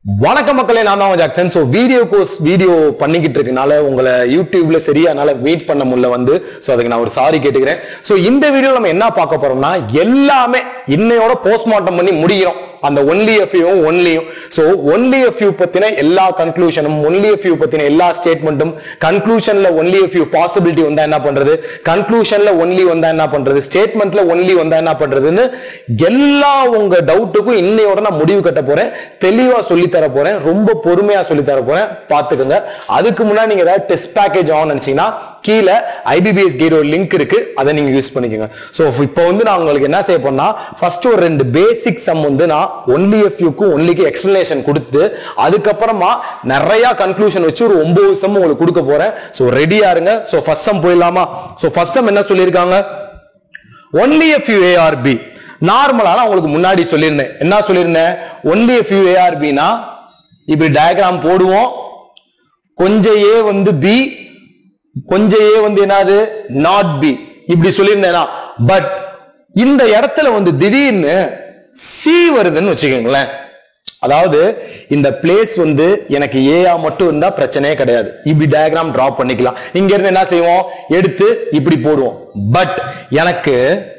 வணக்கம் மக்களே நான் தான் Jackson so video course video பண்ணிக்கிட்டு இருக்கனால உங்களை யூடியூப்ல சரியா என்னால வெயிட் பண்ண முடியல வந்து ஸோ அதுக்கு நான் ஒரு சாரி கேட்டுக்கிறேன் ஸோ இந்த வீடியோ நம்ம என்ன பார்க்க போறோம்னா எல்லாமே இன்னையோட போஸ்ட்மார்ட்டம் பண்ணி முடிக்கிறோம் அந்த ஒன்லி எஃப் யூ ஒன்லியும் ஸோ ஒன்லி எஃப் யூ பத்தின எல்லா கன்க்ளூஷனும் ஒன்லி எஃப் யூ பத்தின எல்லா ஸ்டேட்மெண்ட்டும் கன்க்ளூஷன்ல ஒன்லி எஃப் யூ பாசிபிலிட்டி வந்தா என்ன பண்றது கன்க்ளூஷன்ல ஒன்லி வந்தா என்ன பண்றது ஸ்டேட்மெண்ட்ல ஒன்லி வந்தா என்ன பண்றதுன்னு எல்லா உங்க டவுட்டுக்கும் இன்னையோட நான் முடிவு கட்ட போறேன் தெளிவா சொல்லி தர போறேன் ரொம்ப பொறுமையா சொல்லி தர போறேன் பாத்துக்கோங்க அதுக்கு முன்னாடி நீங்க ஏதாவது டெஸ்ட் பேக்கேஜ் ஆன் நினைச்சீங்கன்னா கீழே ஐபிபிஎஸ் கேட் ஒரு லிங்க் இருக்கு அதை நீங்க யூஸ் பண்ணிக்கோங்க ஸோ இப்போ வந்து நான் உங்களுக்கு என்ன செய்ய போறேன்னா ஃபர்ஸ்ட் ஒரு ரெண்டு பேசிக் சம் வந்து நான் ஒன்லி எஃப் யூக்கும் ஒன்லிக்கு எக்ஸ்பிளனேஷன் கொடுத்து அதுக்கப்புறமா நிறைய கன்க்ளூஷன் வச்சு ஒரு ஒன்பது சம் உங்களுக்கு கொடுக்க போறேன் ஸோ ரெடியா இருங்க ஸோ ஃபர்ஸ்ட் சம் போயிடலாமா ஸோ ஃபர்ஸ்ட் சம் என்ன சொல்லியிருக்காங்க ஒன்லி எஃப் யூ ஏஆர்பி நார்மலா நான் உங்களுக்கு முன்னாடி சொல்லியிருந்தேன் என்ன சொல்லியிருந்தேன் ஒன்லி எஃப் யூ ஏஆர்பினா இப்படி டயக்ராம் போடுவோம் கொஞ்சம் ஏ வந்து பி கொஞ்சம் ஏ வந்து என்னது நாட் பி இப்படி சொல்லியிருந்தேனா பட் இந்த இடத்துல வந்து திடீர்னு சி வருதுன்னு வச்சுக்கோங்களேன் அதாவது இந்த பிளேஸ் வந்து எனக்கு ஏயா மட்டும் இருந்தா பிரச்சனையே கிடையாது இப்படி டயக்ராம் டிரா பண்ணிக்கலாம் இங்க இருந்து என்ன செய்வோம் எடுத்து இப்படி போடுவோம் பட் எனக்கு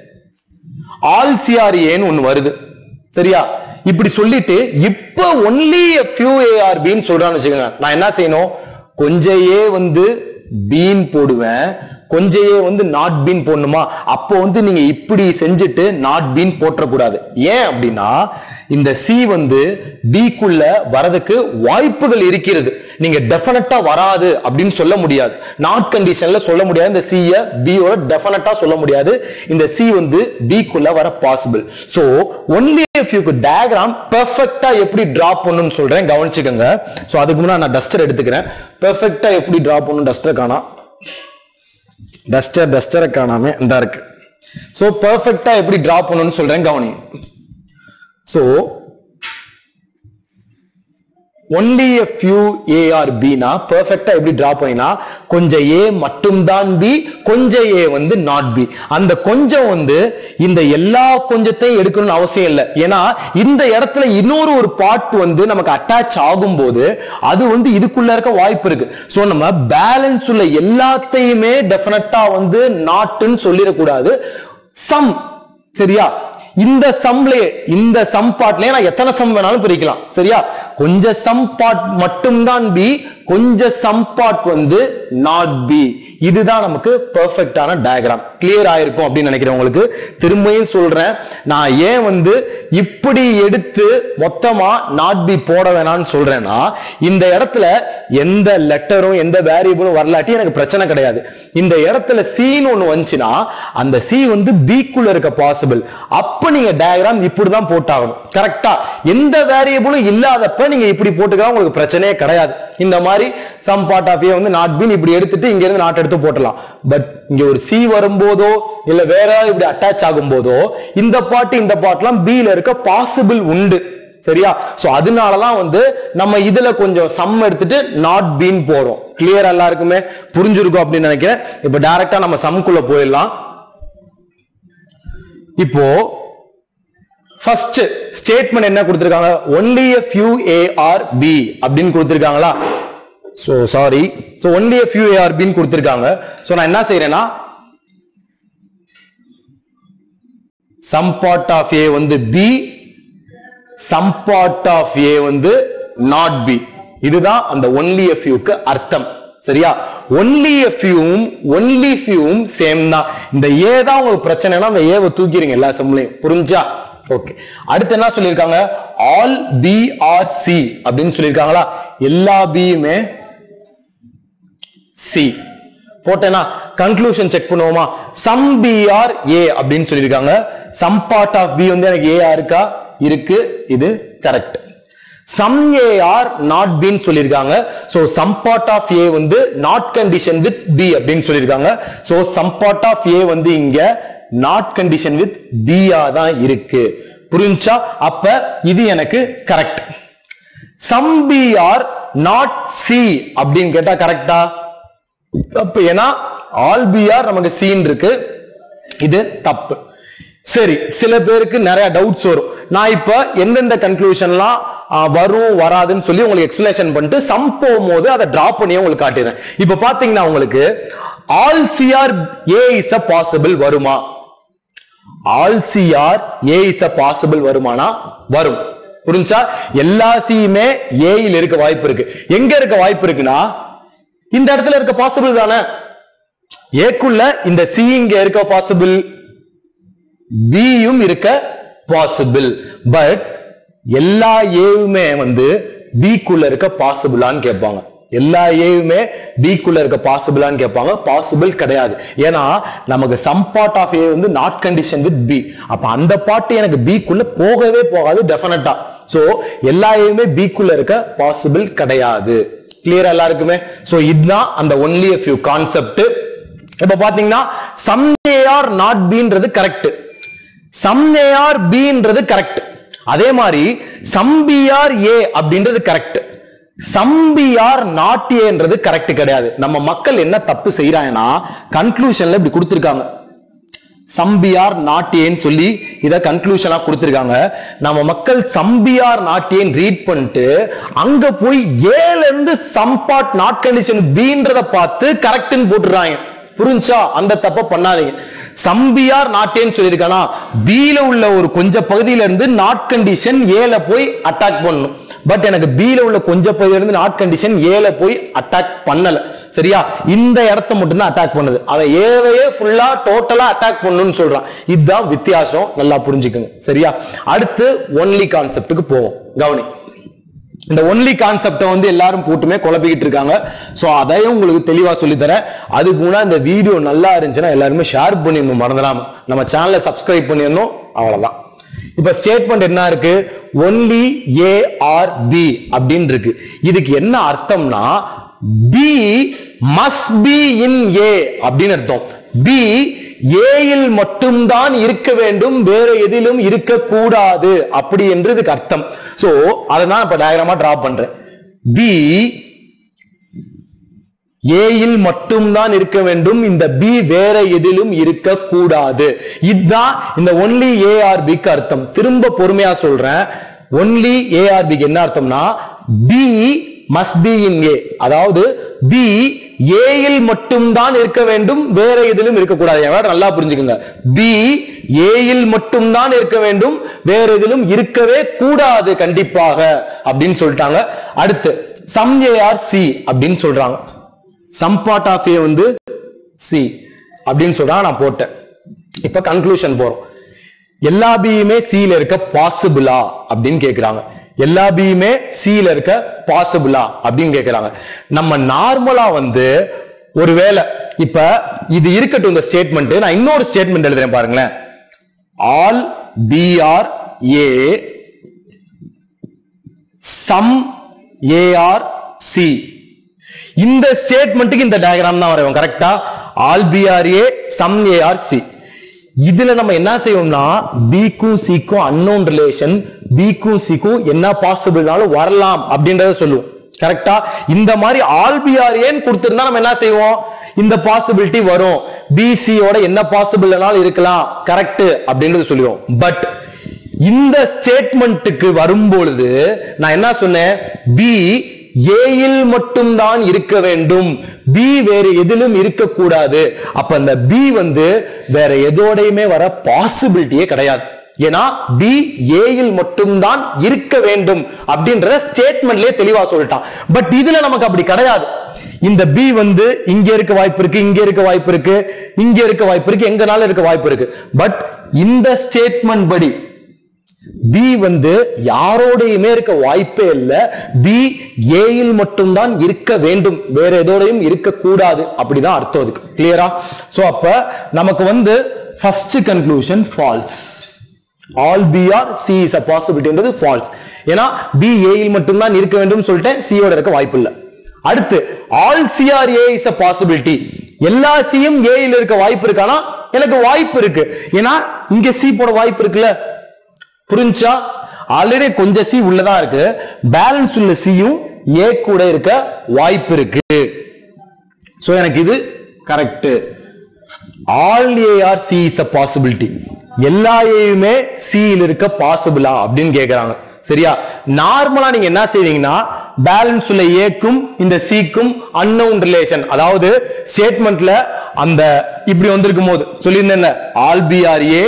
ஆல் சிஆர்ஏன்னு ஒண்ணு வருது சரியா இப்படி சொல்லிட்டு இப்ப ஒன்லி ஃபியூ ஏஆர்பின்னு சொல்றான்னு வச்சுக்கோங்க நான் என்ன செய்யணும் கொஞ்சம் ஏ வந்து பீன் போடுவேன் கொஞ்சம் ஏ வந்து நாட் பீன் போடணுமா அப்போ வந்து நீங்க இப்படி செஞ்சுட்டு நாட் பீன் போட்டக்கூடாது ஏன் அப்படின்னா இந்த சி வந்து பிக்குள்ள வரதுக்கு வாய்ப்புகள் இருக்கிறது நீங்க டெஃபினட்டா வராது அப்படின்னு சொல்ல முடியாது நாட் கண்டிஷன்ல சொல்ல முடியாது இந்த சிய பியோட டெஃபினட்டா சொல்ல முடியாது இந்த சி வந்து பிக்குள்ள வர possible so only a few diagram பெர்ஃபெக்ட்டா எப்படி டிரா பண்ணணும்னு சொல்றேன் கவனிச்சுக்கோங்க சோ அதுக்கு முன்னாடி நான் டஸ்டர் எடுத்துக்கிறேன் பெர்ஃபெக்ட்டா எப்படி டிரா பண்ணணும் டஸ்டர் காணா டஸ்டர் டஸ்டரை காணாம இந்த இருக்கு சோ பெர்ஃபெக்ட்டா எப்படி டிரா பண்ணணும்னு சொல்றேன் கவனி so only a few a or b னா பெர்ஃபெக்ட்டா எப்படி டிரா பண்ணினா கொஞ்சம் a மட்டும்தான் b கொஞ்சம் a வந்து நாட் b அந்த கொஞ்சம் வந்து இந்த எல்லா கொஞ்சத்தையும் எடுக்கணும்னு அவசியம் இல்லை ஏன்னா இந்த இடத்துல இன்னொரு ஒரு பார்ட் வந்து நமக்கு அட்டாச் ஆகும்போது அது வந்து இதுக்குள்ள இருக்க வாய்ப்பு இருக்கு சோ நம்ம பேலன்ஸ் உள்ள எல்லாத்தையுமே டெஃபினட்டா வந்து நாட்டுன்னு சொல்லிடக்கூடாது சம் சரியா இந்த சம்லயே இந்த சம் பார்ட்லயே நான் எத்தனை சம் வேணாலும் பிரிக்கலாம் சரியா கொஞ்சம் சம் பார்ட் மட்டும்தான் பி கொஞ்சம் சம் பார்ட் வந்து நாட் பி இதுதான் நமக்கு பெர்ஃபெக்டான டயக்ராம் கிளியர் ஆயிருக்கும் அப்படின்னு நினைக்கிறேன் உங்களுக்கு திரும்பியும் சொல்றேன் நான் ஏன் வந்து இப்படி எடுத்து மொத்தமா நாட் பி போட வேணாம்னு சொல்றேன்னா இந்த இடத்துல எந்த லெட்டரும் எந்த வேரியபிளும் வரலாட்டி எனக்கு பிரச்சனை கிடையாது இந்த இடத்துல சீன்னு ஒண்ணு வந்துச்சுன்னா அந்த சி வந்து பிக்குள்ள இருக்க பாசிபிள் அப்ப நீங்க டயக்ராம் இப்படிதான் போட்டாகணும் கரெக்டா எந்த வேரியபிளும் இல்லாதப்ப நீங்க இப்படி போட்டுக்கலாம் உங்களுக்கு பிரச்சனையே கிடையாது இந்த மாதிரி சம் பார்ட் ஆஃப் ஏ வந்து நாட் பீன் இப்படி எடுத்துட்டு இங்க இருந்து நாட் எடுத்து போட்டலாம் பட் இங்க ஒரு சி வரும்போதோ இல்ல வேற ஏதாவது இப்படி அட்டாச் ஆகும் போதோ இந்த பாட்டு இந்த பாட்டுலாம் பில இருக்க பாசிபிள் உண்டு சரியா சோ அதனாலதான் வந்து நம்ம இதுல கொஞ்சம் சம் எடுத்துட்டு நாட் பீன் போறோம் கிளியர் எல்லாருக்குமே புரிஞ்சிருக்கும் அப்படின்னு நினைக்கிறேன் இப்ப டைரக்டா நம்ம சம்குள்ள போயிடலாம் இப்போ ஃபர்ஸ்ட் ஸ்டேட்மெண்ட் என்ன கொடுத்திருக்காங்க only a few a or b அப்படின்னு கொடுத்திருக்காங்களா so sorry so only a few a or b ன்னு கொடுத்திருக்காங்க சோ நான் என்ன செய்யறேன்னா சம் பார்ட் ஆஃப் a வந்து b some part of a வந்து நாட் b இதுதான் அந்த ஒன்லி a few க்கு அர்த்தம் சரியா ஒன்லி a fewவும் ஒன்லி fewவும் சேம் தான் இந்த ஏ தான் உங்களுக்கு பிரச்சனைனா அந்த ஏவை தூக்கிடுங்க எல்லா சம்லையும் புரிஞ்சா ஓகே அடுத்து என்ன சொல்லியிருக்காங்க ஆல் பி ஆர் சி அப்படின்னு சொல்லியிருக்காங்களா எல்லா பியுமே சி போட்டேனா கன்க்ளூஷன் செக் பண்ணுவோமா சம் பி ஆர் ஏ அப்படின்னு சொல்லியிருக்காங்க சம் பார்ட் ஆஃப் பி வந்து எனக்கு ஏ இருக்கா இருக்கு இது correct some A are not பின்னு சொல்லியிருக்காங்க so some part of A வந்து நாட் கண்டிஷன் வித் பி அப்படின்னு சொல்லியிருக்காங்க so some part of A வந்து இங்க நாட் கண்டிஷன் வித் பியா தான் இருக்கு புரிஞ்சா அப்ப இது எனக்கு correct some B are not C அப்படின்னு கேட்டா கரெக்டா தப்பு ஏன்னா ஆல் பி ஆர் நமக்கு சீன் இருக்கு இது தப்பு சரி சில பேருக்கு நிறைய டவுட்ஸ் வரும் நான் இப்ப எந்தெந்த கன்க்ளூஷன்லாம் ஆ, வரும் வராதுன்னு சொல்லி உங்களுக்கு எக்ஸ்பிளேஷன் பண்ணிட்டு சம் போகும்போது அதை டிராப் பண்ணி உங்களுக்கு காட்டிடுறேன் இப்ப பாத்தீங்கன்னா உங்களுக்கு all C are A is a possible வருமா all C are A is a possible வருமானா வரும் புரிஞ்சா எல்லா சியுமே ஏயில் இருக்க வாய்ப்பு இருக்கு எங்க இருக்க வாய்ப்பு இருக்குன்னா இந்த இடத்துல இருக்க பாசிபிள் தானே ஏக்குள்ள இந்த சி இங்க இருக்க பாசிபிள் பியும் இருக்க பாசிபிள் பட் எல்லா ஏவுமே வந்து பிக்குள்ள இருக்க பாசிபிளான்னு கேட்பாங்க எல்லா ஏவுமே பிக்குள்ள இருக்க பாசிபிளான்னு கேட்பாங்க பாசிபிள் கிடையாது ஏன்னா நமக்கு சம் பார்ட் ஆஃப் ஏ வந்து நாட் கண்டிஷன் வித் பி அப்ப அந்த பார்ட் எனக்கு பிக்குள்ள போகவே போகாது டெஃபினட்டா சோ எல்லா ஏவுமே பிக்குள்ள இருக்க பாசிபிள் கிடையாது கிளியரா எல்லாருக்குமே சோ இதுதான் அந்த ஒன்லி a few கான்செப்ட் இப்ப பாத்தீங்கன்னா சம் ஏ ஆர் நாட் பின்றது கரெக்ட் சம் ஏ ஆர் பின்றது கரெக்ட் அதே மாதிரி சம் பி ஆர் ஏ அப்படின்றது correct some B are not ஏன்றது கரெக்ட் கிடையாது நம்ம மக்கள் என்ன தப்பு செய்யறாங்கன்னா கன்க்ளூஷன்ல இப்படி கொடுத்திருக்காங்க சம்பியார் நாட்டியன்னு சொல்லி இத கன்க்ளூஷனா கொடுத்திருக்காங்க நம்ம மக்கள் சம்பியார் நாட்டியன் ரீட் பண்ணிட்டு அங்க போய் ஏல இருந்து சம்பாட் நாட் கண்டிஷன் பீன்றத பார்த்து கரெக்ட்னு போட்டுறாங்க புரிஞ்சா அந்த தப்ப பண்ணாதீங்க சம்பியார் நாட்டேன்னு சொல்லியிருக்கானா பீல உள்ள ஒரு கொஞ்ச பகுதியில இருந்து நாட் கண்டிஷன் ஏல போய் அட்டாக் பண்ணணும் பட் எனக்கு பீல உள்ள கொஞ்ச பகுதியில இருந்து நாட் கண்டிஷன் ஏல போய் அட்டாக் பண்ணல சரியா இந்த இடத்த மட்டும் தான் அட்டாக் பண்ணுது அவன் ஏவையே ஃபுல்லா டோட்டலா அட்டாக் பண்ணணும்னு சொல்றான் இதுதான் வித்தியாசம் நல்லா புரிஞ்சுக்கோங்க சரியா அடுத்து ஒன்லி கான்செப்டுக்கு போவோம் கவனி இந்த ஒன்லி கான்செப்டை வந்து எல்லாரும் போட்டுமே குழப்பிக்கிட்டு இருக்காங்க சோ அதையும் உங்களுக்கு தெளிவா சொல்லி தரேன் அதுக்கு முன்னாடி இந்த வீடியோ நல்லா இருந்துச்சுன்னா எல்லாருமே ஷேர் பண்ணிடணும் மறந்துடாம நம்ம சேனலை சப்ஸ்கிரைப் பண்ணிடணும் அவ்வளவுதான் இப்ப ஸ்டேட்மெண்ட் என்ன இருக்கு ஒன்லி ஏ ஆர் பி அப்படின்னு இருக்கு இதுக்கு என்ன அர்த்தம்னா B must be in A அப்படின்னு அர்த்தம் பி ஏயில் மட்டும்தான் இருக்க வேண்டும் வேற எதிலும் இருக்கக்கூடாது அப்படி என்று இதுக்கு அர்த்தம் சோ அதை தான் இப்ப டயக்ராமா டிரா பண்றேன் பி ஏயில் மட்டும்தான் இருக்க வேண்டும் இந்த பி வேற எதிலும் இருக்கக்கூடாது இதுதான் இந்த ஒன்லி ஏஆர்பிக்கு அர்த்தம் திரும்ப பொறுமையா சொல்றேன் ஒன்லி ஏஆர்பிக்கு என்ன அர்த்தம்னா B must be in A அதாவது பி ஏயில் மட்டும்தான் இருக்க வேண்டும் வேற எதிலும் இருக்கக்கூடாது என் word நல்லா புரிஞ்சுக்குங்க பி ஏயில் மட்டும்தான் இருக்க வேண்டும் வேற எதிலும் இருக்கவே கூடாது கண்டிப்பாக அப்படின்னு சொல்லிட்டாங்க அடுத்து சம் ஏஆர் சி அப்படின்னு சொல்றாங்க சம் பார்ட் ஆஃப் ஏ வந்து சி அப்படின்னு சொல்றாங்க நான் போட்டேன் இப்ப கன்க்ளூஷன் போறோம் எல்லா பியுமே சில இருக்க பாசிபிளா அப்படின்னு கேக்குறாங்க எல்லா பியுமே சில இருக்க பாசிபிளா அப்படின்னு கேக்குறாங்க நம்ம நார்மலா வந்து ஒருவேளை இப்ப இது இருக்கட்டும் இந்த ஸ்டேட்மெண்ட் நான் இன்னொரு ஸ்டேட்மெண்ட் எழுதுறேன் பாருங்களேன் all B are A some A are C இந்த ஸ்டேட்மெண்ட்டுக்கு இந்த டயக்ராம் தான் வரைவோம் கரெக்டா all B are A some A are C இதுல நம்ம என்ன செய்வோம்னா பிக்கும் சிக்கும் அன்னோன் ரிலேஷன் பிக்கும் சிக்கும் என்ன பாசிபிள்னாலும் வரலாம் அப்படின்றத சொல்லுவோம் கரெக்டா இந்த மாதிரி ஆல் பிஆர் ஏன்னு கொடுத்திருந்தா நம்ம என்ன செய்வோம் இந்த பாசிபிலிட்டி வரும் பிசியோட என்ன பாசிபிள்னாலும் இருக்கலாம் கரெக்ட் அப்படின்றது சொல்லுவோம் பட் இந்த ஸ்டேட்மெண்ட்டுக்கு வரும்பொழுது நான் என்ன சொன்னேன் பி ஏயில் மட்டும்தான் இருக்க வேண்டும் பி வேற எதிலும் இருக்கக்கூடாது அப்ப அந்த பி வந்து வேற எதோடையுமே வர பாசிபிலிட்டியே கிடையாது ஏன்னா பி ஏயில் மட்டும்தான் இருக்க வேண்டும் அப்படின்றத ஸ்டேட்மெண்ட்லயே தெளிவா சொல்லிட்டான் பட் இதுல நமக்கு அப்படி கிடையாது இந்த பி வந்து இங்க இருக்க வாய்ப்பு இருக்கு இங்க இருக்க வாய்ப்பு இருக்கு இங்க இருக்க வாய்ப்பு இருக்கு எங்கனால இருக்க வாய்ப்பு இருக்கு பட் இந்த ஸ்டேட்மெண்ட் படி பி வந்து யாரோடையுமே இருக்க வாய்ப்பே இல்ல பி ஏயில் மட்டும்தான் இருக்க வேண்டும் வேற எதோடையும் இருக்க கூடாது அப்படிதான் அர்த்தம் அதுக்கு கிளியரா சோ அப்ப நமக்கு வந்து first conclusion false all B are C is a பாசிபிலிட்டின்றது ஃபால்ஸ் ஏன்னா பி ஏயில் மட்டும்தான் இருக்க வேண்டும் சொல்லிட்டேன் சியோட இருக்க வாய்ப்பு இல்ல அடுத்து all C are A is a possibility எல்லா சியும் ஏயில் இருக்க வாய்ப்பு இருக்கானா எனக்கு வாய்ப்பு இருக்கு ஏன்னா இங்க சி போட வாய்ப்பு இருக்குல்ல புரிஞ்சா ஆல்ரெடி கொஞ்சம் சி உள்ளதா இருக்கு பேலன்ஸ் உள்ள சியும் ஏ கூட இருக்க வாய்ப்பு இருக்கு சோ எனக்கு இது correct all A are C is a possibility எல்லா ஏயுமே சியில் இருக்க பாசிபிளா அப்படின்னு கேக்குறாங்க சரியா நார்மலா நீங்க என்ன செய்வீங்கன்னா பேலன்ஸ் உள்ள ஏக்கும் இந்த சிக்கும் அன்னவுன் ரிலேஷன் அதாவது ஸ்டேட்மெண்ட்ல அந்த இப்படி வந்திருக்கும் போது சொல்லியிருந்தேன்ல all B are A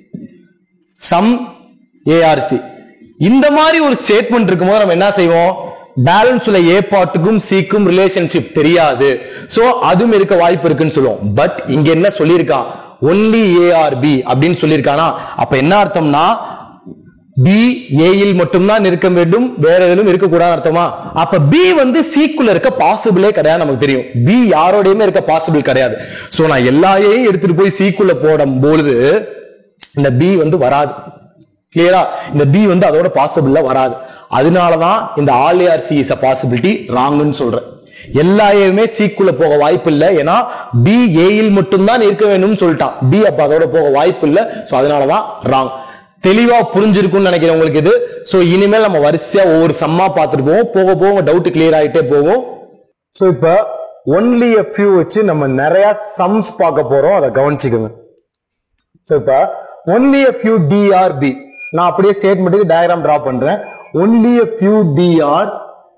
some A are C இந்த மாதிரி ஒரு ஸ்டேட்மெண்ட் இருக்கும்போது நம்ம என்ன செய்வோம் பேலன்ஸ் உள்ள ஏ பார்ட்டுக்கும் சிக்கும் ரிலேஷன்ஷிப் தெரியாது சோ அதுவும் இருக்க வாய்ப்பு இருக்குன்னு சொல்லுவோம் பட் இங்க என்ன சொல்லியிருக்கான் ஒன்லி ஏஆர்பி அப்படின்னு சொல்லியிருக்கானா அப்ப என்ன அர்த்தம்னா பி ஏயில் மட்டும்தான் இருக்க வேண்டும் வேற எதிலும் இருக்கக்கூடாது அர்த்தமா அப்ப பி வந்து சீக்குள்ள இருக்க பாசிபிளே கிடையாது நமக்கு தெரியும் பி யாரோடையுமே இருக்க பாசிபிள் கிடையாது சோ நான் எல்லா ஏயும் எடுத்துட்டு போய் சீக்குள்ள போடும் பொழுது இந்த பி வந்து வராது கிளியரா இந்த பி வந்து அதோட பாசிபிள்ல வராது அதனாலதான் இந்த all A are C is a possibility ராங்னு சொல்றேன் எல்லா ஏயுமே சீக்குள்ள போக வாய்ப்பு இல்லை ஏன்னா பி ஏயில் மட்டும்தான் இருக்க வேணும்னு சொல்லிட்டான் பி அப்ப அதோட போக வாய்ப்பு இல்லை சோ அதனாலதான் ராங் தெளிவா புரிஞ்சிருக்கும்னு நினைக்கிறேன் உங்களுக்கு இது சோ இனிமேல் நம்ம வரிசையா ஒவ்வொரு சம்மா பார்த்துட்டு போவோம் போக போக டவுட் கிளியர் ஆயிட்டே போகும் சோ இப்ப ஒன்லி a few வச்சு நம்ம நிறைய சம்ஸ் பார்க்க போறோம் அதை கவனிச்சுக்கோங்க சோ இப்ப ஒன்லி a few drb நான் அப்படியே ஸ்டேட்மெண்ட்டுக்கு டயக்ராம் டிரா பண்றேன் only a few dr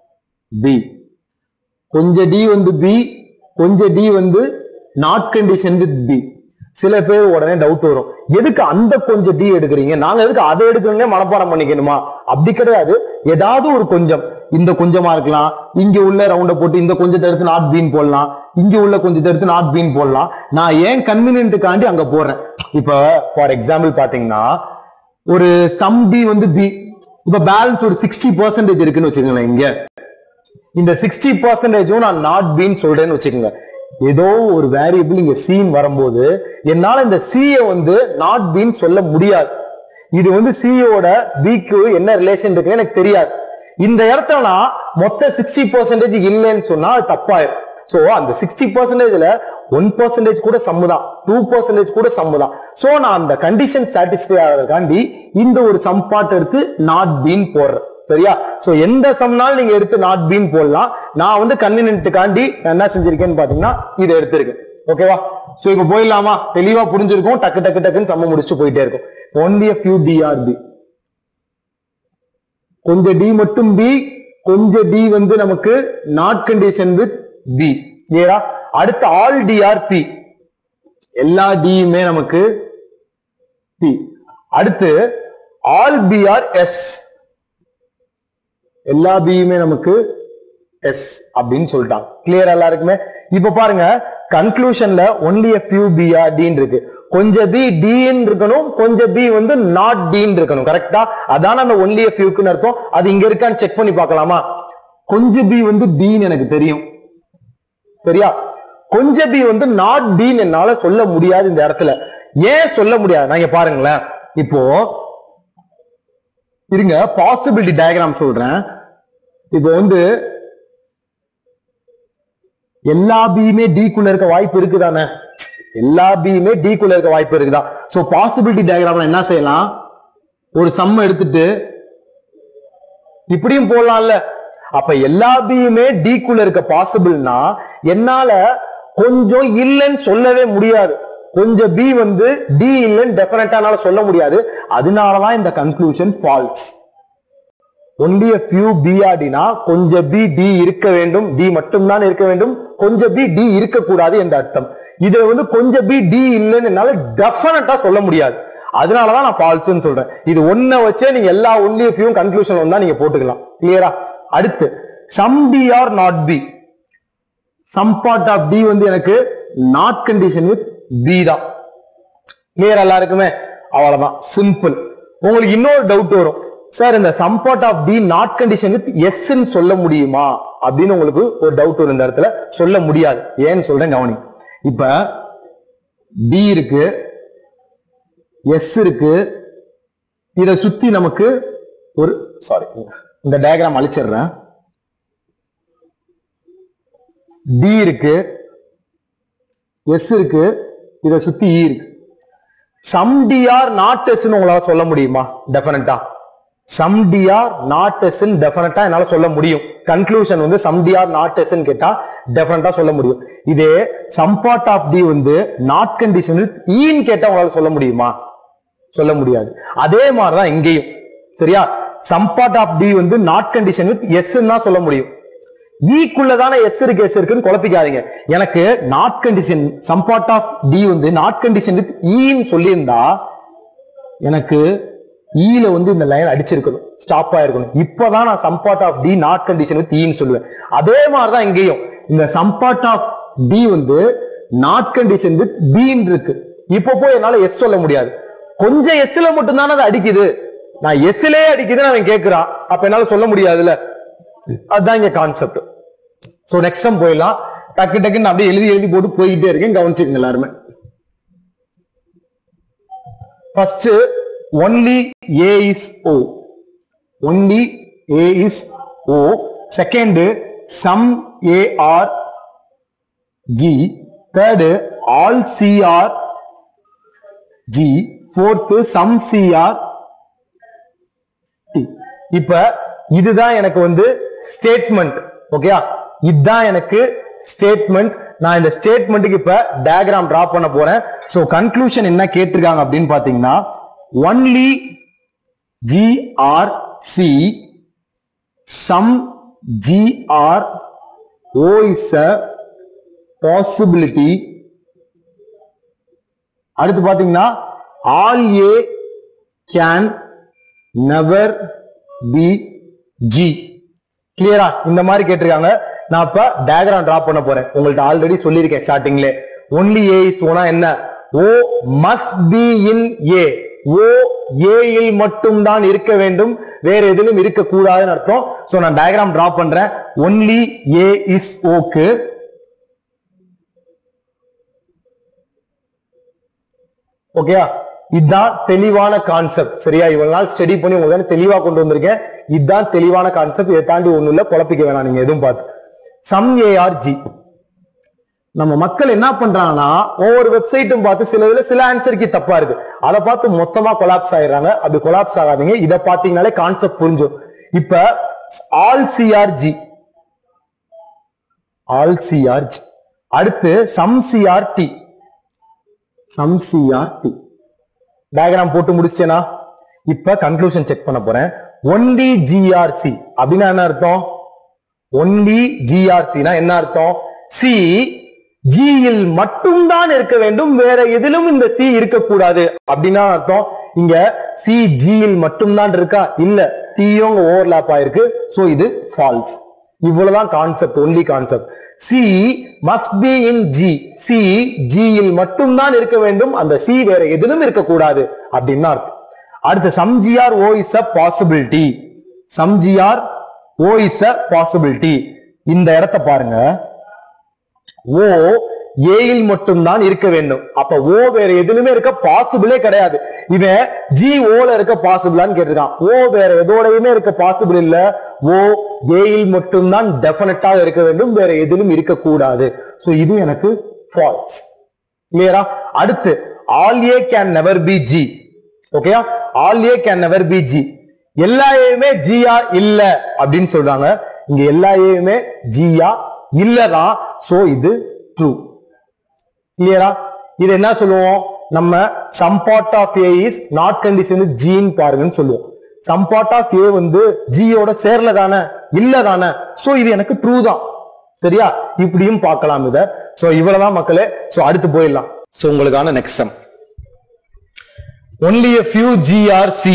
b கொஞ்சம் டி வந்து பி கொஞ்சம் டி வந்து நாட் கண்டிஷன் வித் பி சில பேர் உடனே டவுட் வரும் எதுக்கு அந்த கொஞ்சம் டி எடுக்கிறீங்க நாங்க எதுக்கு அதை எடுக்கணும்னே மனப்பாடம் பண்ணிக்கணுமா அப்படி கிடையாது ஏதாவது ஒரு கொஞ்சம் இந்த கொஞ்சமா இருக்கலாம் இங்க உள்ள ரவுண்ட போட்டு இந்த கொஞ்சத்தை எடுத்து நாட் பீன் போடலாம் இங்க உள்ள கொஞ்சத்தை எடுத்து நாட் பீன் போடலாம் நான் ஏன் கன்வீனியன்ட்டுக்காண்டி அங்க போடுறேன் இப்ப ஃபார் எக்ஸாம்பிள் பாத்தீங்கன்னா ஒரு சம் டி வந்து பி இப்ப பேலன்ஸ் ஒரு சிக்ஸ்டி பர்சன்டேஜ் இருக்குன்னு வச்சுக்கோங்களேன் இங்க இந்த சிக்ஸ்டி பர்சன்டேஜும் நான் நாட் பீன் சொல்றேன்னு வச்சுக்கோங்க ஏதோ ஒரு வேரியபிள் இங்க சீன் வரும்போது என்னால இந்த சிய வந்து நாட் பீன் சொல்ல முடியாது இது வந்து சியோட பிக்கு என்ன ரிலேஷன் இருக்கு எனக்கு தெரியாது இந்த இடத்துல நான் மொத்த சிக்ஸ்டி பர்சன்டேஜ் இல்லைன்னு சொன்னா அது தப்பாயிரும் சோ அந்த சிக்ஸ்டி பர்சன்டேஜ்ல ஒன் பர்சன்டேஜ் கூட சம்மு தான் டூ பர்சன்டேஜ் கூட சம்மு தான் சோ நான் அந்த கண்டிஷன் சாட்டிஸ்ஃபை ஆகிறதுக்காண்டி இந்த ஒரு சம் பார்ட் எடுத்து நாட் பீன் போடுறேன் சரியா சோ எந்த சம்னாலும் நீங்க எடுத்து நாட் பீன் போடலாம் நான் வந்து கன்வீனியன்ட்டுக்காண்டி நான் என்ன செஞ்சிருக்கேன்னு பாத்தீங்கன்னா இதை எடுத்திருக்கேன் ஓகேவா சோ இப்ப போயிடலாமா தெளிவா புரிஞ்சிருக்கும் டக்கு டக்கு டக்குன்னு சம்ம முடிச்சுட்டு போயிட்டே இருக்கும் ஒன்லி a few டிஆர்பி கொஞ்சம் டி மட்டும் பி கொஞ்சம் டி வந்து நமக்கு நாட் கண்டிஷன் வித் பி கிளியரா அடுத்து ஆல் டிஆர்பி எல்லா டியுமே நமக்கு பி அடுத்து ஆல் பிஆர் எஸ் எல்லா பியுமே நமக்கு எஸ் அப்படின்னு சொல்லிட்டாங்க கிளியர் எல்லாருக்குமே இப்ப பாருங்க கன்க்ளூஷன்ல only a few b are டின்னு இருக்கு கொஞ்சம் பி டின்னு இருக்கணும் கொஞ்சம் பி வந்து நாட் டின்னு இருக்கணும் கரெக்டா அதான அந்த ஒன்லி a fewக்குன்னு அர்த்தம் அது இங்க இருக்கான்னு செக் பண்ணி பார்க்கலாமா கொஞ்சம் பி வந்து டின்னு எனக்கு தெரியும் சரியா கொஞ்சம் பி வந்து நாட் டின்னு என்னால சொல்ல முடியாது இந்த இடத்துல ஏன் சொல்ல முடியாது நான் இங்க பாருங்களேன் இப்போ இருங்க பாசிபிலிட்டி டயக்ராம் சொல்றேன் இப்போ வந்து எல்லா பியுமே டிக்குள்ள இருக்க வாய்ப்பு இருக்குதானே எல்லா பியுமே டிக்குள்ள இருக்க வாய்ப்பு இருக்குதா சோ பாசிபிலிட்டி டயக்ராம்ல என்ன செய்யலாம் ஒரு சம்ம எடுத்துட்டு இப்படியும் போடலாம்ல அப்ப எல்லா பியுமே டிக்குள்ள இருக்க பாசிபிள்னா என்னால கொஞ்சம் இல்லைன்னு சொல்லவே முடியாது கொஞ்சம் பி வந்து டி இல்லைன்னு டெஃபினட்டானால சொல்ல முடியாது அதனாலதான் இந்த conclusion false only a few பிஆர்டினா கொஞ்சம் பி டி இருக்க வேண்டும் டி மட்டும்தான் இருக்க வேண்டும் கொஞ்சம் பி டி இருக்கக்கூடாது என்ற அர்த்தம் இதுல வந்து கொஞ்சம் பி டி இல்லைன்னு என்னால டெஃபினட்டா சொல்ல முடியாது அதனாலதான் நான் ஃபால்ஸ்னு சொல்றேன் இது ஒன்ன வச்சே நீங்க எல்லா ஒன்லி a few கன்க்ளூஷன் வந்தா நீங்க போட்டுக்கலாம் கிளியரா அடுத்து some D are not B some part of D வந்து எனக்கு நாட் கண்டிஷன் வித் பி தான் கிளியர் எல்லாருக்குமே அவ்வளவுதான் சிம்பிள் உங்களுக்கு இன்னொரு டவுட் வரும் சார் இந்த some part of D not condition with S சொல்ல முடியுமா அப்படின்னு உங்களுக்கு ஒரு டவுட் வரும் இந்த இடத்துல சொல்ல முடியாது ஏன்னு சொல்றேன் கவனி இப்ப டி இருக்கு எஸ் இருக்கு இத சுத்தி நமக்கு ஒரு சாரி இந்த டயக்ராம் அழிச்சிடுறேன் டி இருக்கு எஸ் இருக்கு இத சுத்தி இ இருக்கு சம் டிஆர் நாட் எஸ்ன்னு உங்களால சொல்ல முடியுமா டெஃபினட்டா சம் டிஆர் நாட் எஸ்ன்னு டெஃபினட்டா என்னால சொல்ல முடியும் கன்க்ளூஷன் வந்து சம் டிஆர் நாட் எஸ்ன்னு கேட்டா டெஃபினட்டா சொல்ல முடியும் இதே சம் பார்ட் ஆஃப் டி வந்து நாட் கண்டிஷன் ஈன்னு கேட்டா உங்களால சொல்ல முடியுமா சொல்ல முடியாது அதே மாதிரிதான் இங்கேயும் சரியா சம் பார்ட் ஆஃப் டி வந்து நாட் கண்டிஷன் வித் எஸ் தான் சொல்ல முடியும் ஈக்குள்ள தானே எஸ் இருக்கு எஸ் இருக்குன்னு குழப்பிக்காதீங்க எனக்கு not condition some part of D வந்து நாட் கண்டிஷன் வித் ஈன்னு சொல்லியிருந்தா எனக்கு ஈல வந்து இந்த லைன் அடிச்சிருக்கணும் ஸ்டாப் ஆயிருக்கணும் இப்பதான் நான் some part of D not condition with ஈன்னு சொல்லுவேன் அதே மாதிரிதான் இங்கேயும் இந்த சம் பார்ட் ஆஃப் டி வந்து நாட் கண்டிஷன் வித் பீன் இருக்கு இப்போ போய் என்னால எஸ் சொல்ல முடியாது கொஞ்சம் எஸ்ல மட்டும் தானே அது அடிக்குது நான் எஸ்லயே அடிக்குதுன்னு அவன் கேட்கிறான் அப்ப என்னால சொல்ல முடியாதுல்ல அதுதான் இங்க கான்செப்ட் சோ நெக்ஸ்ட் டைம் போயிடலாம் டக்கு டக்குன்னு நான் அப்படியே எழுதி எழுதி போட்டு போய்கிட்டே இருக்கேன் கவனிச்சுக்கங்க எல்லாருமே first only A is O only A is O second some A are G third all C are G fourth some C are D இப்ப இதுதான் எனக்கு வந்து ஸ்டேட்மெண்ட் ஓகேயா இதுதான் எனக்கு ஸ்டேட்மெண்ட் நான் இந்த ஸ்டேட்மெண்ட்டுக்கு இப்ப டயக்ராம் டிரா பண்ண போறேன் சோ கன்க்ளூஷன் என்ன கேட்டிருக்காங்க அப்படின்னு பாத்தீங்கன்னா only G are C some G are O is a possibility அடுத்து பாத்தீங்கன்னா all A can never be G கிளியரா இந்த மாதிரி கேட்டிருக்காங்க நான் இப்ப டயக்ராம் டிரா பண்ண போறேன் உங்கள்ட்ட ஆல்ரெடி சொல்லியிருக்கேன் ஸ்டார்டிங்ல ஒன்லி ஏ இஸ் ஓனா என்ன ஓ மஸ்ட் பி இன் ஏ ஓ ஏயில் மட்டும் தான் இருக்க வேண்டும் வேற எதிலும் இருக்க கூடாதுன்னு அர்த்தம் சோ நான் டயக்ராம் டிரா பண்றேன் ஒன்லி ஏ இஸ் ஓக்கு ஓகேயா இதுதான் தெளிவான கான்செப்ட் சரியா இவ்வளவு நாள் ஸ்டடி பண்ணி உங்களுக்கு தெளிவா கொண்டு வந்திருக்கேன் இதுதான் தெளிவான கான்செப்ட் இதை தாண்டி ஒண்ணும் இல்ல குழப்பிக்க வேணாம் நீங்க எதுவும் பார்த்து சம் ஏஆர் ஜி நம்ம மக்கள் என்ன பண்றாங்கன்னா ஒவ்வொரு வெப்சைட்டும் பார்த்து சில இதுல சில ஆன்சருக்கு தப்பா இருக்கு அதை பார்த்து மொத்தமா கொலாப்ஸ் ஆயிடுறாங்க அப்படி கொலாப்ஸ் ஆகாதீங்க இதை பாத்தீங்கனாலே கான்செப்ட் புரிஞ்சும் இப்ப ஆல் சிஆர்ஜி ஆல் சிஆர்ஜி அடுத்து some C are D some C are D diagram போட்டு முடிச்சேனா இப்ப கன்க்ளூஷன் செக் பண்ண போறேன் ஒன்லி ஜிஆர்சி அப்படின்னா என்ன அர்த்தம் ஒன்லி ஜிஆர்சினா என்ன அர்த்தம் சி ஜியில் மட்டும்தான் இருக்க வேண்டும் வேற எதிலும் இந்த சி இருக்கக்கூடாது அப்படின்னா அர்த்தம் இங்க சி ஜியில் மட்டும்தான் இருக்கா இல்ல டியும் ஓவர்லாப் ஆயிருக்கு சோ இது ஃபால்ஸ் இவ்வளவுதான் concept only concept C must be in G C ஜியில் மட்டும்தான் இருக்க வேண்டும் அந்த சி வேற எதிலும் இருக்கக்கூடாது அப்படின்னு அர்த்தம் அடுத்து some G are O is a possibility some G are O is a possibility இந்த இடத்த பாருங்க ஓ ஏயில் மட்டும்தான் இருக்க வேண்டும் அப்ப ஓ வேற எதுலுமே இருக்க பாசிபிளே கிடையாது இவன் ஜி ஓல இருக்க பாசிபிளான்னு கேட்டிருக்கான் ஓ வேற எதோடையுமே இருக்க பாசிபிள் இல்ல ஓ ஏயில் மட்டும்தான் டெபினட்டா இருக்க வேண்டும் வேற எதிலும் இருக்கக்கூடாது சோ இது எனக்கு ஃபால்ஸ் கிளியரா அடுத்து all A can never be G ஓகேயா all A can never be G எல்லா ஏயுமே ஜியா இல்ல அப்படின்னு சொல்றாங்க இங்க எல்லா ஏயுமே ஜியா இல்லதான் சோ இது ட்ரூ கிளியரா இது என்ன சொல்லுவோம் நம்ம some part of A is not condition ஜீன் பாருங்கன்னு சொல்லுவோம் சம் பார்ட் ஆஃப் ஏ வந்து ஜியோட சேர்ல தானே இல்ல தானே சோ இது எனக்கு ட்ரூ தான் சரியா இப்படியும் பார்க்கலாம் இத சோ இவ்வளவுதான் மக்களே சோ அடுத்து போயிடலாம் சோ உங்களுக்கான next some only a few g are C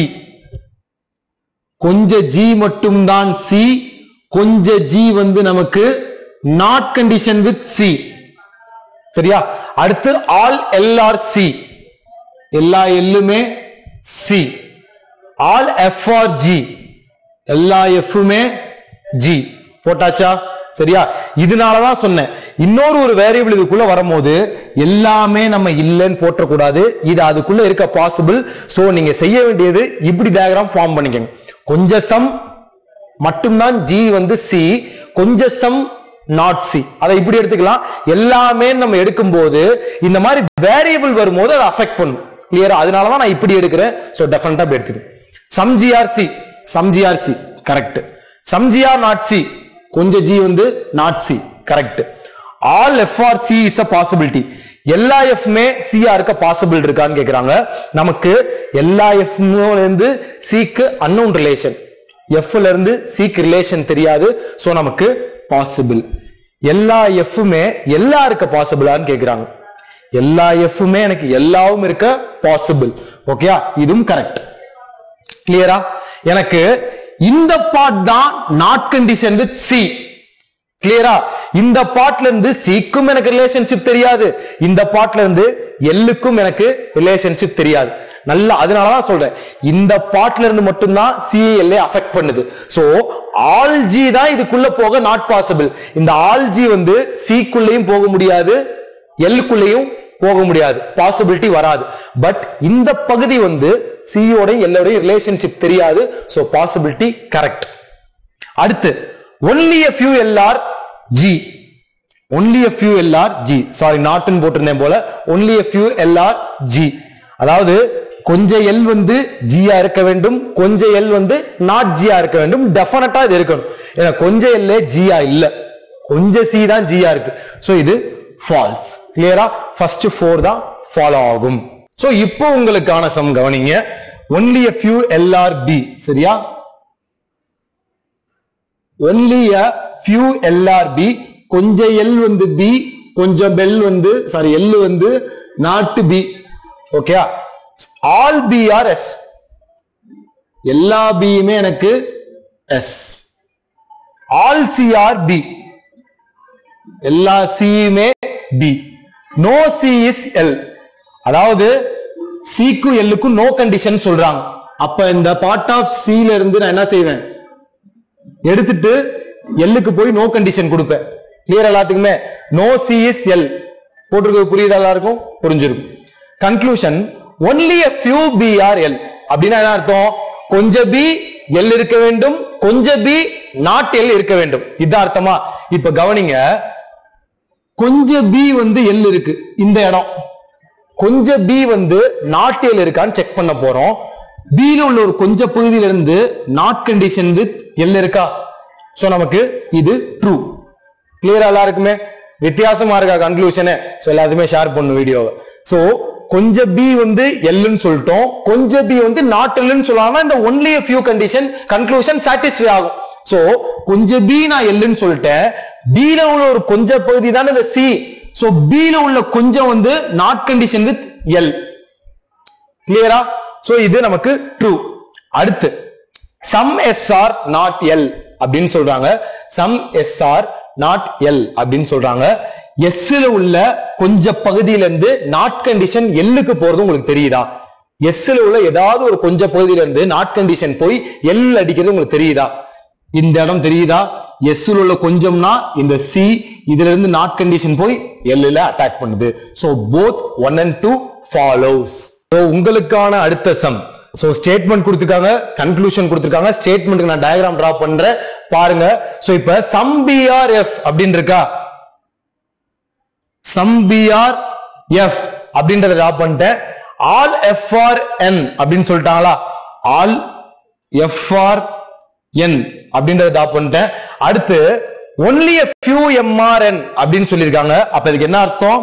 கொஞ்ச ஜி மட்டும்தான் சி கொஞ்ச ஜி வந்து நமக்கு நாட் கண்டிஷன் வித் சி சரியா அடுத்து ஆல் எல் ஆர் சி எல்லா எல்லுமே C all F are G எல்லா எஃப்மே ஜி போட்டாச்சா சரியா இதனாலதான் சொன்னேன் இன்னொரு ஒரு வேரியபிள் இதுக்குள்ள வரும்போது எல்லாமே நம்ம இல்லைன்னு போட்டக்கூடாது இது அதுக்குள்ள இருக்க பாசிபிள் சோ நீங்க செய்ய வேண்டியது இப்படி டயக்ராம் ஃபார்ம் பண்ணிக்கங்க கொஞ்ச சம் மட்டும்தான் ஜி வந்து சி கொஞ்ச சம் நாட் சி அதை இப்படி எடுத்துக்கலாம் எல்லாமே நம்ம எடுக்கும்போது இந்த மாதிரி வேரியபிள் வரும்போது அதை அஃபெக்ட் பண்ணும் கிளியரா அதனாலதான் நான் இப்படி எடுக்கிறேன் சோ டெஃபினட்டா அப்படி எடுத்துக்கிறேன் some G are C some G are C correct some G are not C கொஞ்சம் ஜி வந்து not C correct all F are C is a possibility எல்லா எஃப்மே சியா இருக்க பாசிபிள் இருக்கான்னு கேக்குறாங்க நமக்கு எல்லா எஃப் இருந்து சிக்கு அன்னோன் ரிலேஷன் எஃப்ல இருந்து சிக்கு ரிலேஷன் தெரியாது சோ நமக்கு பாசிபிள் எல்லா எஃப்மே எல்லா இருக்க பாசிபிளான்னு கேக்குறாங்க எல்லா எஃப்மே எனக்கு எல்லாவும் இருக்க பாசிபிள் ஓகேயா இதுவும் கரெக்ட் கிளியரா எனக்கு இந்த பார்ட் தான் நாட் கண்டிஷன் வித் சி கிளியரா இந்த பார்ட்ல இருந்து சிக்கும் எனக்கு ரிலேஷன்ஷிப் தெரியாது இந்த பார்ட்ல இருந்து எல்லுக்கும் எனக்கு ரிலேஷன்ஷிப் தெரியாது நல்லா அதனாலதான் சொல்றேன் இந்த பார்ட்ல இருந்து மட்டும்தான் சிஎல்ஏ அஃபெக்ட் பண்ணுது சோ ஆல் ஜி தான் இதுக்குள்ள போக நாட் பாசிபிள் இந்த ஆல் ஜி வந்து சிக்குள்ளேயும் போக முடியாது எல்லுக்குள்ளேயும் போக முடியாது பாசிபிலிட்டி வராது பட் இந்த பகுதி வந்து சியோட எல்லோடையும் ரிலேஷன்ஷிப் தெரியாது சோ பாசிபிலிட்டி கரெக்ட் அடுத்து only a few L are G only a few L are G sorry நாட்டுன்னு போட்டிருந்தேன் போல only a few L are G அதாவது கொஞ்சம் எல் வந்து ஜியா இருக்க வேண்டும் கொஞ்சம் எல் வந்து நாட் ஜியா இருக்க வேண்டும் டெஃபினட்டா இது இருக்கணும் ஏன்னா கொஞ்சம் எல்லே ஜியா இல்ல கொஞ்சம் சி தான் ஜியா இருக்கு சோ இது ஃபால்ஸ் கிளியரா ஃபர்ஸ்ட் ஃபோர் தான் ஃபாலோ ஆகும் சோ இப்போ உங்களுக்கான சம் கவனிங்க only a few L are B சரியா ஒன்லி a few LRB கொஞ்சம் எல் வந்து பி கொஞ்சம் பெல் வந்து சாரி எல் வந்து not B okay all B are S எல்லா பியுமே எனக்கு S all C are B எல்லா சியுமே B no C is L அதாவது சிக்கும் எல்லுக்கும் நோ கண்டிஷன் சொல்றாங்க அப்ப இந்த பார்ட் ஆஃப் சில இருந்து நான் என்ன செய்வேன் எடுத்துட்டு எல்லுக்கு போய் நோ கண்டிஷன் கொடுப்பேன் கிளியர் எல்லாத்துக்குமே நோ சி இஸ் எல் போட்டிருக்கிறது புரியுதா எல்லாருக்கும் புரிஞ்சிருக்கும் conclusion only a few B are L அப்படின்னா என்ன அர்த்தம் கொஞ்சம் பி எல் இருக்க வேண்டும் கொஞ்சம் பி நாட் எல் இருக்க வேண்டும் இதான் அர்த்தமா இப்ப கவனிங்க கொஞ்சம் பி வந்து எல் இருக்கு இந்த இடம் கொஞ்சம் பி வந்து நாட் எல் இருக்கான்னு செக் பண்ண போறோம் பில உள்ள ஒரு கொஞ்ச பகுதியில இருந்து நாட் கண்டிஷன் வித் எல் இருக்கா சோ நமக்கு இது ட்ரூ கிளியரா எல்லாருக்குமே வித்தியாசமா இருக்கா கன்க்ளூஷனு சோ எல்லாத்துமே ஷேர் பண்ணும் வீடியோவை சோ கொஞ்சம் பி வந்து எல்லுன்னு சொல்லிட்டோம் கொஞ்சம் பி வந்து நாட் எல்லுன்னு சொல்லாம இந்த only a few condition conclusion satisfy ஆகும் சோ கொஞ்சம் பி நான் எல்லுன்னு சொல்லிட்டேன் பில உள்ள ஒரு கொஞ்ச பகுதி தானே இந்த சி சோ பில உள்ள கொஞ்சம் வந்து நாட் கண்டிஷன் வித் எல் கிளியரா சோ இது நமக்கு ட்ரூ அடுத்து some S are not L அப்படின்னு சொல்றாங்க some S are not L அப்படின்னு சொல்றாங்க எஸ்ல உள்ள கொஞ்ச பகுதியில இருந்து நாட் கண்டிஷன் எல்லுக்கு போறது உங்களுக்கு தெரியுதா எஸ்ல உள்ள ஏதாவது ஒரு கொஞ்ச பகுதியில இருந்து நாட் கண்டிஷன் போய் எல் அடிக்கிறது உங்களுக்கு தெரியுதா இந்த இடம் தெரியுதா எஸ்ல உள்ள கொஞ்சம்னா இந்த சி இதுல இருந்து நாட் கண்டிஷன் போய் எல்ல அட்டாக் பண்ணுது so both one and two follows so உங்களுக்கான அடுத்த சம் சோ ஸ்டேட்மெண்ட் கொடுத்திருக்காங்க கன்க்ளூஷன் கொடுத்திருக்காங்க ஸ்டேட்மெண்ட்க்கு நான் டயக்ராம் டிரா பண்றேன் பாருங்க சோ இப்ப சம் பிஆர் எஃப் அப்படின்னு இருக்கா சம் பிஆர் எஃப் அப்படின்றத டிரா பண்ணிட்டேன் ஆல் எஃப் ஆர் என் அப்படின்னு சொல்லிட்டாங்களா ஆல் எஃப் ஆர் என் அப்படின்றத டிரா பண்ணிட்டேன் அடுத்து ஒன்லி a few எம்ஆர்என் அப்படின்னு சொல்லியிருக்காங்க அப்ப இதுக்கு என்ன அர்த்தம்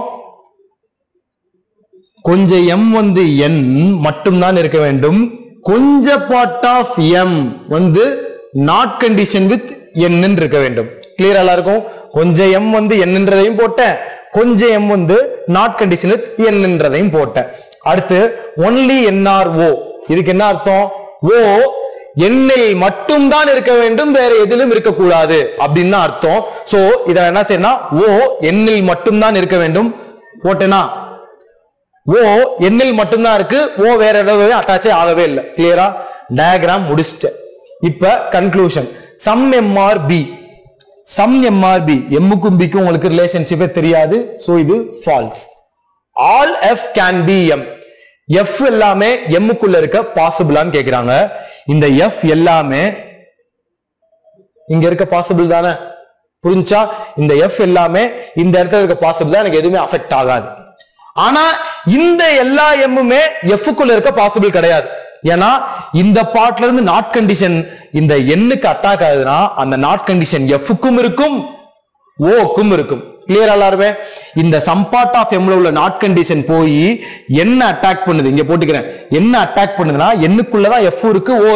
கொஞ்சம் எம் வந்து என் மட்டும்தான் இருக்க வேண்டும் கொஞ்ச பார்ட் ஆஃப் எம் வந்து நாட் கண்டிஷன் வித் என் இருக்க வேண்டும் கிளியர் எல்லாருக்கும் கொஞ்சம் எம் வந்து என்னன்றதையும் போட்டேன் கொஞ்சம் எம் வந்து நாட் கண்டிஷன் வித் என்னன்றதையும் போட்டேன் அடுத்து ஒன்லி என்ஆர் ஓ இதுக்கு என்ன அர்த்தம் ஓ எண்ணில் மட்டும்தான் இருக்க வேண்டும் வேற எதிலும் இருக்கக்கூடாது அப்படின்னு தான் அர்த்தம் சோ இத என்ன செய்யணும் ஓ எண்ணில் மட்டும்தான் இருக்க வேண்டும் போட்டேனா ஓ எண்ணில் மட்டும்தான் இருக்கு ஓ வேற இடவே அட்டாச்சே ஆகவே இல்லை கிளியரா டயக்ராம் முடிச்சிட்டேன் இப்ப conclusion some M are B some M are B எம்முக்கும் பிக்கும் உங்களுக்கு ரிலேஷன்ஷிப்பே தெரியாது சோ இது false all F can be M F எல்லாமே எம்முக்குள்ள இருக்க பாசிபிளான்னு கேக்குறாங்க இந்த எஃப் எல்லாமே இங்க இருக்க பாசிபிள் தானே புரிஞ்சா இந்த எஃப் எல்லாமே இந்த இடத்துல இருக்க பாசிபிள் தான் எனக்கு எதுவுமே அஃபெக்ட் ஆகாது ஆனா இந்த எல்லா எம்முமே எஃப்க்குள்ள இருக்க பாசிபிள் கிடையாது ஏன்னா இந்த பார்ட்ல இருந்து நாட் கண்டிஷன் இந்த எண்ணுக்கு அட்டாக் ஆகுதுன்னா அந்த நாட் கண்டிஷன் எஃப்க்கும் இருக்கும் ஓக்கும் இருக்கும் கிளியர் எல்லாருமே இந்த சம் பார்ட் ஆஃப் எம்ல உள்ள நாட் கண்டிஷன் போய் என்ன அட்டாக் பண்ணுது இங்க போட்டுக்கிறேன் என்ன அட்டாக் பண்ணுதுன்னா எண்ணுக்குள்ளதான் எஃப் இருக்கு ஓ இருக்கு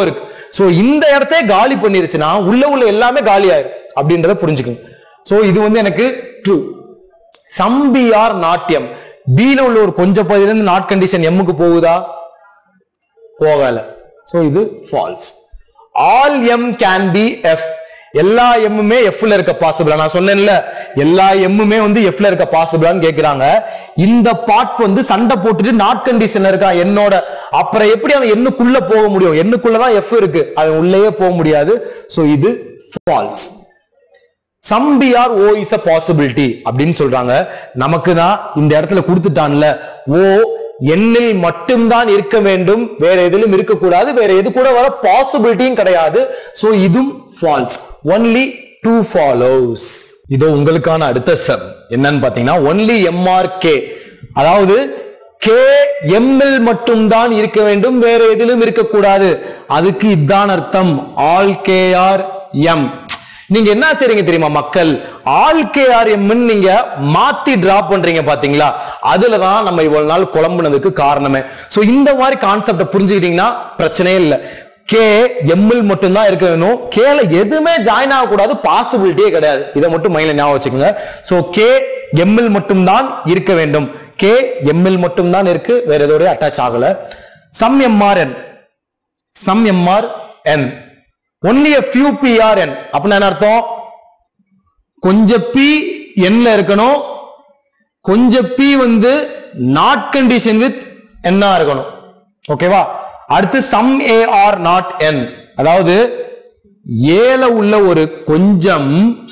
சோ இந்த இடத்தை காலி பண்ணிருச்சுன்னா உள்ள உள்ள எல்லாமே காலி ஆயிரும் அப்படின்றத புரிஞ்சுக்கணும் சோ இது வந்து எனக்கு ட்ரூ சம் பி ஆர் நாட்டியம் பில உள்ள ஒரு கொஞ்சம் பகுதியில இருந்து நாட் கண்டிஷன் எம்முக்கு போகுதா போகல சோ இது false all M can be F எல்லா எம்முமே எஃப்ல இருக்க பாசிபிளா நான் சொன்னேன்ல எல்லா எம்முமே வந்து எஃப்ல இருக்க பாசிபிளான்னு கேக்குறாங்க இந்த பார்ட் வந்து சண்டை போட்டுட்டு நாட் கண்டிஷன்ல இருக்கா என்னோட அப்புறம் எப்படி அவன் எண்ணுக்குள்ள போக முடியும் எண்ணுக்குள்ளதான் எஃப் இருக்கு அவன் உள்ளேயே போக முடியாது சோ இது false some B are O is a possibility அப்படின்னு சொல்றாங்க நமக்கு தான் இந்த இடத்துல கொடுத்துட்டான்ல ஓ எண்ணில் மட்டும்தான் இருக்க வேண்டும் வேற எதிலும் இருக்கக்கூடாது வேற எது கூட வர பாசிபிலிட்டியும் கிடையாது சோ இதுவும் ஃபால்ஸ் ஒன்லி டூ ஃபாலோஸ் இதோ உங்களுக்கான அடுத்த சம் என்னன்னு பாத்தீங்கன்னா ஒன்லி எம்ஆர் கே அதாவது கே எம்மில் மட்டும்தான் இருக்க வேண்டும் வேற எதிலும் இருக்கக்கூடாது அதுக்கு இதான் அர்த்தம் ஆல் கே ஆர் எம் நீங்க என்ன செய்றீங்க தெரியுமா மக்கள் ஆல் கே ஆர் எம் நீங்க மாத்தி டிராப் பண்றீங்க பாத்தீங்களா அதுலதான் நம்ம இவ்வளவு நாள் குழம்புனதுக்கு காரணமே சோ இந்த மாதிரி கான்செப்ட புரிஞ்சுக்கிட்டீங்கன்னா பிரச்சனையே இல்ல கே எம்மில் மட்டும்தான் இருக்க வேணும் கேல எதுவுமே ஜாயின் ஆகக்கூடாது பாசிபிலிட்டியே கிடையாது இதை மட்டும் மைண்ட்ல ஞாபகம் வச்சுக்கோங்க சோ கே எம்மில் மட்டும்தான் இருக்க வேண்டும் கே எம்மில் மட்டும்தான் இருக்கு வேற எதோடய அட்டாச் ஆகல some M are N some M are N only a few PRN அப்படின்னா என்ன அர்த்தம் கொஞ்சம் பி என்ல இருக்கணும் கொஞ்சம் பி வந்து நாட் கண்டிஷன் வித் என்ன இருக்கணும் ஓகேவா அடுத்து some A are not N அதாவது ஏல உள்ள ஒரு கொஞ்சம்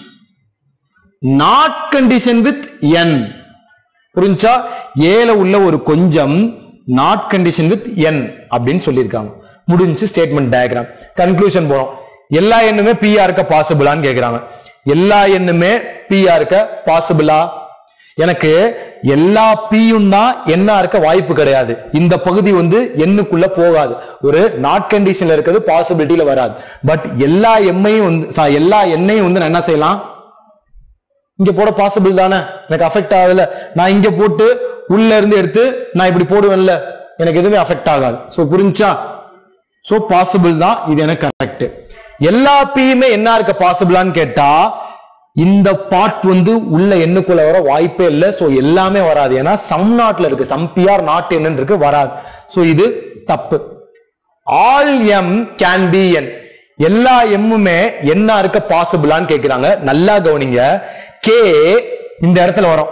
நாட் கண்டிஷன் வித் என் புரிஞ்சா ஏல உள்ள ஒரு கொஞ்சம் நாட் கண்டிஷன் வித் என் அப்படின்னு சொல்லியிருக்காங்க முடிஞ்சு ஸ்டேட்மெண்ட் டயக்ராம் கன்க்ளூஷன் போறோம் எல்லா எண்ணுமே பிஆ இருக்க பாசிபிளான்னு கேக்குறாங்க எல்லா எண்ணுமே பிஆ இருக்க பாசிபிளா எனக்கு எல்லா பியும் தான் என்ன இருக்க வாய்ப்பு கிடையாது இந்த பகுதி வந்து எண்ணுக்குள்ள போகாது ஒரு நாட் கண்டிஷன்ல இருக்கிறது பாசிபிலிட்டியில வராது பட் எல்லா எம்மையும் வந்து சா- எல்லா எண்ணையும் வந்து நான் என்ன செய்யலாம் இங்க போட பாசிபிள் தானே எனக்கு அஃபெக்ட் ஆகல நான் இங்க போட்டு உள்ள இருந்து எடுத்து நான் இப்படி போடுவேன்ல எனக்கு எதுவுமே அஃபெக்ட் ஆகாது சோ புரிஞ்சா சோ பாசிபிள் தான் இது எனக்கு கரெக்ட் எல்லா பியுமே என்ன இருக்க பாசிபிளான்னு கேட்டா இந்த பார்ட் வந்து உள்ள எண்ணுக்குள்ள வர வாய்ப்பே இல்லை சோ எல்லாமே வராது ஏன்னா சம் நாட்ல இருக்கு சம் பிஆர் நாட் என்னன்னு இருக்கு வராது சோ இது தப்பு all M can be N எல்லா எம்முமே என்ன இருக்க பாசிபிளான்னு கேக்குறாங்க நல்லா கவனிங்க கே இந்த இடத்துல வரும்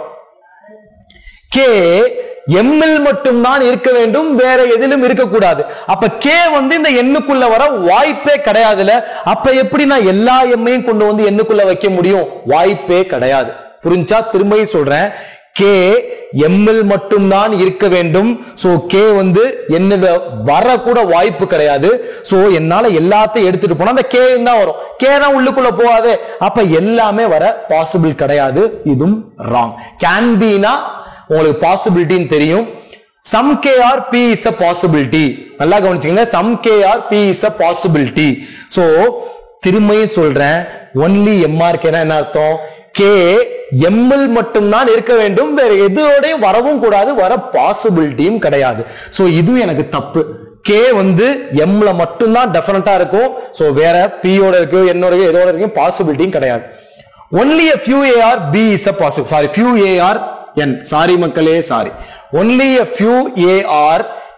கே எம்மில் மட்டும்தான் இருக்க வேண்டும் வேற எதிலும் இருக்கக்கூடாது அப்ப கே வந்து இந்த எண்ணுக்குள்ள வர வாய்ப்பே கிடையாதுல அப்ப எப்படி நான் எல்லா எம்மையும் கொண்டு வந்து எண்ணுக்குள்ள வைக்க முடியும் வாய்ப்பே கிடையாது புரிஞ்சா திரும்பியும் சொல்றேன் கே எம்மில் மட்டும்தான் இருக்க வேண்டும் சோ கே வந்து என்னோட வர கூட வாய்ப்பு கிடையாது சோ என்னால எல்லாத்தையும் எடுத்துட்டு போனா அந்த கே தான் வரும் கே தான் உள்ளுக்குள்ள போகாது அப்ப எல்லாமே வர பாசிபிள் கிடையாது இதுவும் ராங் கேன் பினா உங்களுக்கு பாசிபிலிட்டின்னு தெரியும் some K are B is a possibility நல்லா கவனிச்சுங்க some K are B is a possibility so திரும்பியும் சொல்றேன் ஒன்லி எம்ஆர்கேனா என்ன அர்த்தம் கே எம்மில் மட்டும்தான் இருக்க வேண்டும் வேற எதோடையும் வரவும் கூடாது வர பாசிபிலிட்டியும் கிடையாது சோ இதுவும் எனக்கு தப்பு கே வந்து எம்ல மட்டும்தான் டெஃபினட்டா இருக்கும் சோ வேற பியோட இருக்கு என்னோட எதோட இருக்கும் பாசிபிலிட்டியும் கிடையாது only a few AR B is a possible sorry few AR N sorry மக்களே sorry only a few AR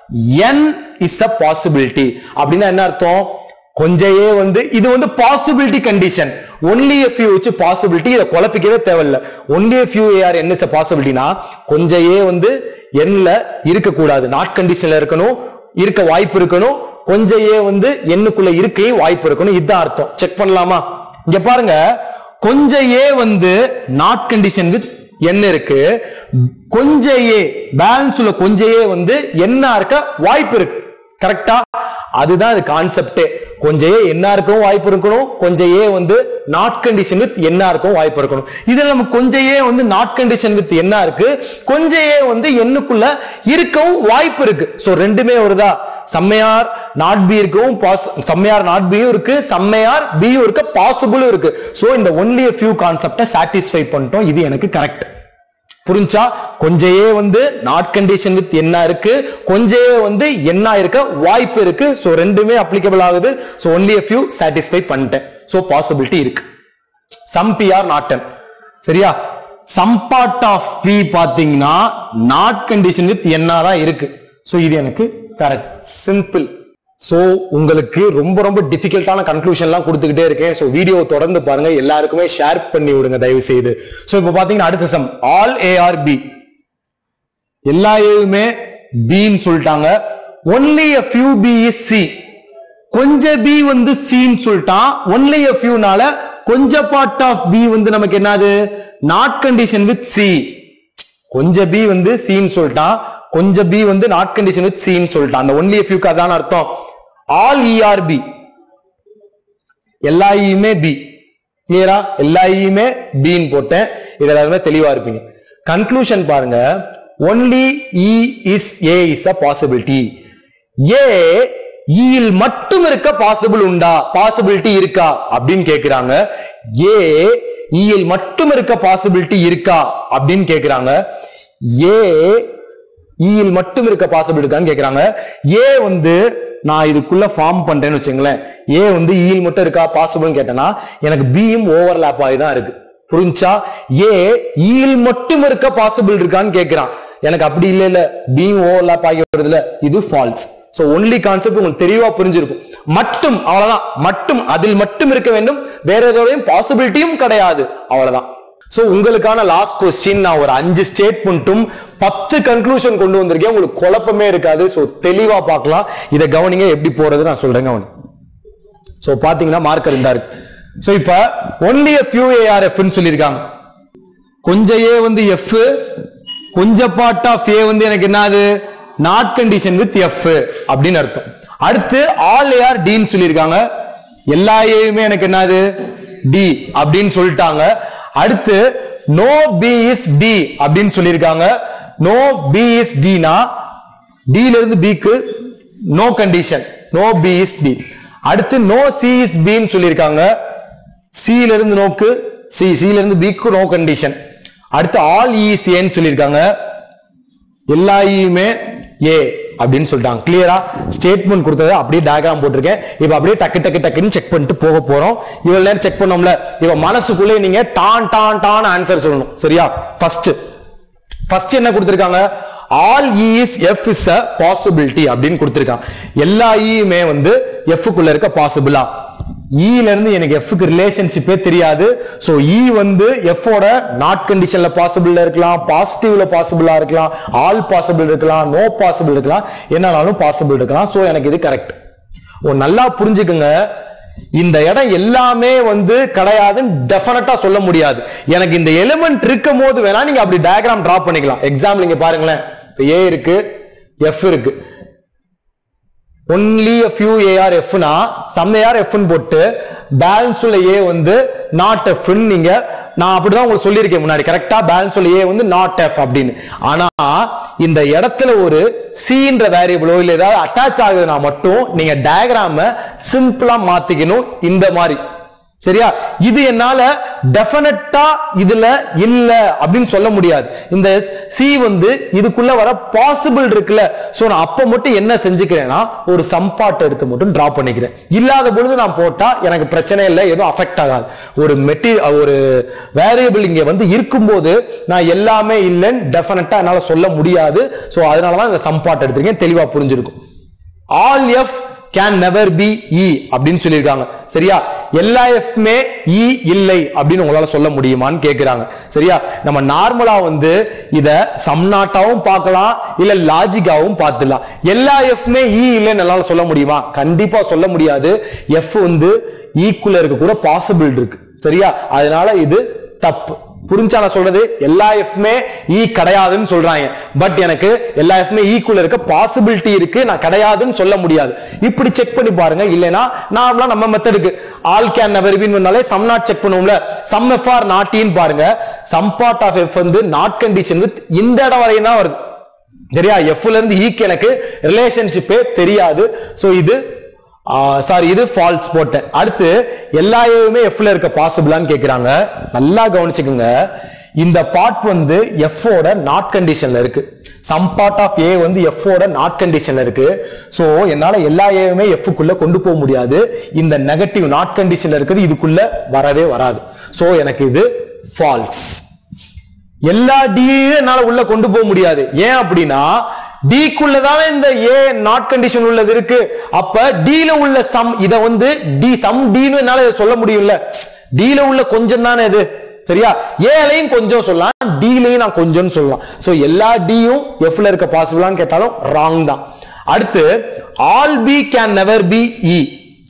N is a possibility அப்படின்னா என்ன அர்த்தம் கொஞ்சம் ஏ வந்து இது வந்து possibility condition only a few வச்சு பாசிபிலிட்டி இதை குழப்பிக்கவே தேவையில்ல only a few AR N is a possibilityனா கொஞ்சம் ஏ வந்து எண்ல இருக்கக்கூடாது நாட் கண்டிஷன்ல இருக்கணும் இருக்க வாய்ப்பு இருக்கணும் கொஞ்சம் ஏ வந்து எண்ணுக்குள்ள இருக்கே வாய்ப்பு இருக்கணும் இதுதான் அர்த்தம் செக் பண்ணலாமா இங்க பாருங்க கொஞ்சம் ஏ வந்து நாட் கண்டிஷன் வித் என்ன இருக்கு கொஞ்சம் ஏ பேலன்ஸ் உள்ள கொஞ்சம் ஏ வந்து என்ன இருக்க வாய்ப்பு இருக்கு கரெக்டா அதுதான் இது கான்செப்டே கொஞ்சம் ஏ என்ன இருக்கவும் வாய்ப்பு இருக்கணும் கொஞ்சம் ஏ வந்து நாட் கண்டிஷன் வித் என்ன இருக்கவும் வாய்ப்பு இருக்கணும் இதுல நம்ம கொஞ்சம் ஏ வந்து நாட் கண்டிஷன் வித் என்ன இருக்கு கொஞ்சம் ஏ வந்து எண்ணுக்குள்ள இருக்கவும் வாய்ப்பு இருக்கு சோ ரெண்டுமே வருதா செம்மையார் நாட் பி இருக்கவும் பாஸ் செம்மையார் நாட் பியும் இருக்கு செம்மையார் பியும் இருக்கு பாசிபிளும் இருக்கு சோ இந்த ஒன்லி a few கான்செப்டை சாட்டிஸ்ஃபை பண்ணிட்டோம் இது எனக்கு கரெக்ட் புரிஞ்சா கொஞ்சம் ஏ வந்து நாட் கண்டிஷன் வித் என்ன இருக்கு கொஞ்சம் ஏ வந்து என்ன இருக்க வாய்ப்பு இருக்கு சோ ரெண்டுமே அப்ளிகபிள் ஆகுது so only a few satisfy பண்ணிட்டேன் சோ பாசிபிலிட்டி இருக்கு சம் பி ஆர் நாட்டன் சரியா சம் பார்ட் ஆஃப் பி பாத்தீங்கன்னா நாட் கண்டிஷன் வித் என்ன தான் இருக்கு சோ இது எனக்கு கரெக்ட் சிம்பிள் சோ உங்களுக்கு ரொம்ப ரொம்ப டிஃபிகல்ட்டான கன்க்ளூஷன்லாம் கொடுத்துக்கிட்டே இருக்கேன் சோ வீடியோ தொடர்ந்து பாருங்க எல்லாருக்குமே ஷேர் பண்ணி விடுங்க தயவு செய்து சோ இப்போ பாத்தீங்கன்னா அடுத்த சம் ஆல் ஏஆர் பி எல்லா ஏவுமே பின்னு சொல்லிட்டாங்க only a few B is C கொஞ்சம் பி வந்து சின்னு சொல்லிட்டான் ஒன்லி a fewனால கொஞ்சம் பார்ட் ஆஃப் பி வந்து நமக்கு என்னது நாட் கண்டிஷன் வித் சி கொஞ்சம் பி வந்து சின்னு சொல்லிட்டான் கொஞ்சம் பி வந்து நாட் கண்டிஷன் வித் சின்னு சொல்லிட்டான் அந்த ஒன்லி a fewக்கு அதான் அர்த்தம் ஆல் இஆர்பி எல்லா ஈயுமே பி கிளியரா எல்லா ஈயுமே பின்னு போட்டேன் இது எல்லாருமே தெளிவா இருப்பீங்க கன்க்ளூஷன் பாருங்க only E is A is a possibility A ஈயில் மட்டும் இருக்க பாசிபிள் உண்டா பாசிபிலிட்டி இருக்கா அப்படின்னு கேக்குறாங்க ஏ ஈயில் மட்டும் இருக்க பாசிபிலிட்டி இருக்கா அப்படின்னு கேக்குறாங்க ஏ ஈயில் மட்டும் இருக்க பாசிபிள் இருக்கான்னு கேக்குறாங்க ஏ வந்து நான் இதுக்குள்ள ஃபார்ம் பண்றேன்னு வச்சுங்களேன் ஏ வந்து ஈயில் மட்டும் இருக்கா பாசிபிள்னு கேட்டேன்னா எனக்கு பியும் ஓவர்லாப் ஆகி தான் இருக்கு புரிஞ்சா ஏ ஈயில் மட்டும் இருக்க பாசிபிள் இருக்கான்னு கேக்குறான் எனக்கு அப்படி இல்ல இல்ல பியும் ஓவர்லாப் ஆகி வருதுல இது ஃபால்ஸ் சோ ஒன்லி கான்செப்ட் உங்களுக்கு தெளிவா புரிஞ்சிருக்கும் மட்டும் அவ்வளவுதான் மட்டும் அதில் மட்டும் இருக்க வேண்டும் வேற எதோடையும் பாசிபிலிட்டியும் கிடையாது அவ்வளவுதான் சோ உங்களுக்கான லாஸ்ட் கொஸ்டின் நான் ஒரு அஞ்சு ஸ்டேட்மெண்ட்டும் பத்து கன்க்ளூஷன் கொண்டு வந்திருக்கேன் உங்களுக்கு குழப்பமே இருக்காது சோ தெளிவா பார்க்கலாம் இதை கவனிங்க எப்படி போறது நான் சொல்றேன் கவனி சோ பாத்தீங்கன்னா மார்க்கர் இருந்தா இருக்கு சோ இப்ப ஒன்லி a few ARF ன்னு சொல்லியிருக்காங்க கொஞ்சம் ஏ வந்து எஃப் கொஞ்ச பார்ட் ஆஃப் ஏ வந்து எனக்கு என்னது நாட் கண்டிஷன் வித் எஃப் அப்படின்னு அர்த்தம் அடுத்து ஆல் ஏஆர் டின்னு சொல்லியிருக்காங்க எல்லா ஏயுமே எனக்கு என்னது டி அப்படின்னு சொல்லிட்டாங்க அடுத்து நோ பி இஸ் டி அப்படின்னு சொல்லியிருக்காங்க நோ பி இஸ் டினா ல இருந்து பிக்கு no condition no B is D அடுத்து நோ சி இஸ் பின்னு சொல்லியிருக்காங்க C ல இருந்து நோக்கு சி ல இருந்து பிக்கு நோ கண்டிஷன் அடுத்து ஆல் இஸ் ஏன்னு சொல்லியிருக்காங்க எல்லா ஈயுமே ஏ அப்படின்னு சொல்லிட்டாங்க கிளியரா ஸ்டேட்மெண்ட் கொடுத்தது அப்படியே டயக்ராம் போட்டிருக்கேன் இப்ப அப்படியே டக்கு டக்கு டக்குன்னு செக் பண்ணிட்டு போக போறோம் இவ்வளவு நேரம் செக் பண்ணோம்ல இப்ப மனசுக்குள்ளே நீங்க டான் டான் டான் ஆன்சர் சொல்லணும் சரியா ஃபர்ஸ்ட் ஃபர்ஸ்ட் என்ன கொடுத்திருக்காங்க all is F is a possibility அப்படின்னு கொடுத்திருக்காங்க எல்லா ஈயுமே வந்து எஃப் குள்ள இருக்க பாசிபிளா ல இருந்து எனக்கு எஃப்க்கு ரிலேஷன்ஷிப்பே தெரியாது சோ இ வந்து எஃப் ஓட நாட் கண்டிஷன்ல பாசிபிள் இருக்கலாம் பாசிட்டிவ்ல பாசிபிளா இருக்கலாம் ஆல் பாசிபிள் இருக்கலாம் நோ பாசிபிள் இருக்கலாம் என்னனாலும் பாசிபிள் இருக்கலாம் சோ எனக்கு இது கரெக்ட் ஓ நல்லா புரிஞ்சுக்குங்க இந்த இடம் எல்லாமே வந்து கிடையாதுன்னு டெஃபினட்டா சொல்ல முடியாது எனக்கு இந்த எலிமெண்ட் இருக்கும் போது வேணா நீங்க அப்படி டயக்ராம் டிரா பண்ணிக்கலாம் எக்ஸாம்பிள் இங்க பாருங்களேன் ஏ இருக்கு எஃப் இருக்கு only a few AR F னா சம் AR F ன்னு போட்டு பேலன்ஸ் உள்ள A வந்து நாட் F ன்னு நீங்க நான் அப்படிதான் உங்களுக்கு சொல்லியிருக்கேன் முன்னாடி கரெக்டா பேலன்ஸ் உள்ள A வந்து நாட் F அப்படின்னு ஆனா இந்த இடத்துல ஒரு சின்ற வேரியபிளோ இல்ல ஏதாவது அட்டாச் ஆகுதுன்னா மட்டும் நீங்க டயக்ராம சிம்பிளா மாத்திக்கணும் இந்த மாதிரி சரியா இது என்னால டெஃபினட்டா இதுல இல்ல அப்படின்னு சொல்ல முடியாது இந்த சி வந்து இதுக்குள்ள வர பாசிபிள் இருக்குல்ல சோ நான் அப்ப மட்டும் என்ன செஞ்சுக்கிறேன்னா ஒரு சம்பாட் எடுத்து மட்டும் டிரா பண்ணிக்கிறேன் இல்லாத பொழுது நான் போட்டா எனக்கு பிரச்சனை இல்லை எதுவும் அஃபெக்ட் ஆகாது ஒரு மெட்டி ஒரு வேரியபிள் இங்க வந்து இருக்கும்போது நான் எல்லாமே இல்லைன்னு டெஃபினட்டா என்னால சொல்ல முடியாது சோ அதனாலதான் இந்த சம்பாட் எடுத்திருக்கேன் தெளிவா புரிஞ்சிருக்கும் all F can never be E அப்படின்னு சொல்லியிருக்காங்க சரியா எல்லா எஃப்மே இ இல்லை அப்படின்னு உங்களால சொல்ல முடியுமான்னு கேக்குறாங்க சரியா நம்ம நார்மலா வந்து இத சம்நாட்டாவும் பார்க்கலாம் இல்ல லாஜிக்காவும் பார்த்துடலாம் எல்லா எஃப்மே இ இல்லைன்னு என்னால சொல்ல முடியுமா கண்டிப்பா சொல்ல முடியாது எஃப் வந்து ஈக்குள்ள இருக்க கூட பாசிபிள் இருக்கு சரியா அதனால இது தப்பு புரிஞ்சா நான் சொல்றது எல்லா எஃப்மே ஈ கிடையாதுன்னு சொல்றாங்க பட் எனக்கு எல்லா எஃப்மே ஈக்குவல் இருக்க பாசிபிலிட்டி இருக்கு நான் கிடையாதுன்னு சொல்ல முடியாது இப்படி செக் பண்ணி பாருங்க இல்லைன்னா நார்மலா நம்ம மெத்தடுக்கு ஆல் கேன் நெவர் பின் பண்ணாலே சம் நாட் செக் பண்ணுவோம்ல சம் எஃப் ஆர் நாட்டின்னு பாருங்க சம் பார்ட் ஆஃப் எஃப் வந்து நாட் கண்டிஷன் வித் இந்த இடம் வரையும் தான் வருது சரியா எஃப்ல இருந்து ஈக்கு எனக்கு ரிலேஷன்ஷிப்பே தெரியாது சோ இது சாரி இது ஃபால்ஸ் போட்டேன் அடுத்து எல்லா ஏவுமே எஃப்ல இருக்க பாசிபிளான்னு கேக்குறாங்க நல்லா கவனிச்சுக்கோங்க இந்த பார்ட் வந்து F ஓட நாட் கண்டிஷன்ல இருக்கு சம் பார்ட் ஆஃப் ஏ வந்து F ஓட நாட் கண்டிஷன்ல இருக்கு சோ என்னால எல்லா ஏவுமே F க்குள்ள கொண்டு போக முடியாது இந்த நெகட்டிவ் நாட் கண்டிஷன்ல இருக்குது இதுக்குள்ள வரவே வராது சோ எனக்கு இது ஃபால்ஸ் எல்லா டியையும் என்னால உள்ள கொண்டு போக முடியாது ஏன் அப்படின்னா டிக்குள்ள தானே இந்த ஏ நாட் கண்டிஷன் உள்ளது இருக்கு அப்ப டில உள்ள சம் இத வந்து டி சம் டின்னு என்னால இதை சொல்ல முடியும்ல டில உள்ள கொஞ்சம் தானே இது சரியா ஏலையும் கொஞ்சம் சொல்லலாம் டிலையும் நான் கொஞ்சம் சொல்லலாம் சோ எல்லா டியும் எஃப்ல இருக்க பாசிபிளான்னு கேட்டாலும் ராங் தான் அடுத்து all B can never be E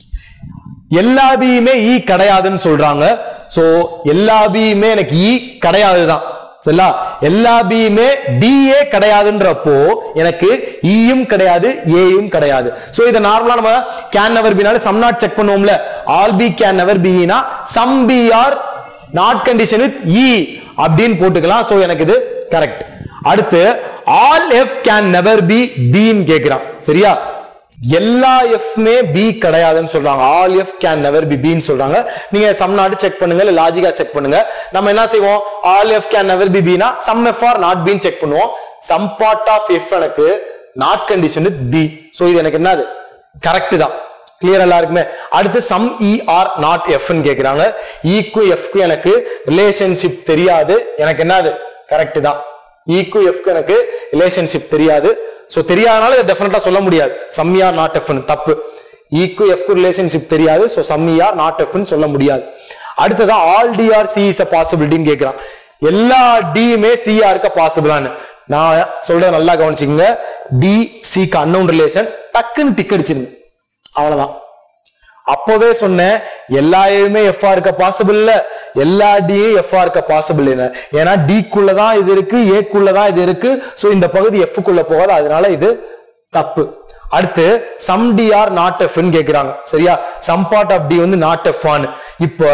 எல்லா பியுமே இ கிடையாதுன்னு சொல்றாங்க சோ எல்லா பியுமே எனக்கு இ கிடையாதுதான் சரிங்களா எல்லா பியுமே டிஏ கிடையாதுன்றப்போ எனக்கு ஈயும் கிடையாது ஏயும் கிடையாது சோ இதை நார்மலா நம்ம கேன் நெவர் பினால சம் நாட் செக் பண்ணுவோம்ல ஆல் பி கேன் நெவர் பினா some B are not condition with E அப்படின்னு போட்டுக்கலாம் சோ எனக்கு இது கரெக்ட் அடுத்து all F can never be பின்னு கேக்குறான் சரியா எல்லா எஃப்மே பி கிடையாதுன்னு சொல்றாங்க all F can never be பின்னு சொல்றாங்க நீங்க சம் நாட் செக் பண்ணுங்க இல்ல லாஜிக்கா செக் பண்ணுங்க நம்ம என்ன செய்வோம் all F can never be பினா சம் எஃப் ஆர் நாட் பின்னு செக் பண்ணுவோம் சம் பார்ட் ஆஃப் எஃப் எனக்கு not condition with B so இது எனக்கு என்னது கரெக்ட் தான் கிளியர் எல்லாருக்குமே அடுத்து some E are not F கேக்குறாங்க ஈக்கு எஃப்க்கு எனக்கு ரிலேஷன்ஷிப் தெரியாது எனக்கு என்னது கரெக்ட் தான் ஈக்கு எஃப்க்கு எனக்கு ரிலேஷன்ஷிப் தெரியாது சோ தெரியாதனால இதை டெஃபினட்டா சொல்ல முடியாது சம் ஆர் நாட் எஃப்னு தப்பு ஈக்கு எஃப்க்கு ரிலேஷன்ஷிப் தெரியாது சோ சம் ஆர் நாட் எஃப்னு சொல்ல முடியாது அடுத்ததா all D are C is a பாசிபிலிட்டின்னு கேக்குறான் எல்லா டியுமே சிஆ இருக்க பாசிபிளான்னு நான் சொல்றத நல்லா கவனிச்சுக்கங்க டி சிக்கு அன்னோன் ரிலேஷன் டக்குன்னு டிக் அடிச்சிருங்க அவ்வளவுதான் அப்போவே சொன்னேன் எல்லா ஏயுமே எஃப்ஆ இருக்க பாசிபிள் இல்ல எல்லா டியும் எஃப்ஆ இருக்க பாசிபிள் இல்ல ஏன்னா டிக்குள்ளதான் இது இருக்கு ஏக்குள்ளதான் இது இருக்கு சோ இந்த பகுதி எஃப் குள்ள போகாது அதனால இது தப்பு அடுத்து சம் டி ஆர் நாட் எஃப்னு கேக்குறாங்க சரியா சம் பார்ட் ஆஃப் டி வந்து நாட் எஃப் ஆன் இப்ப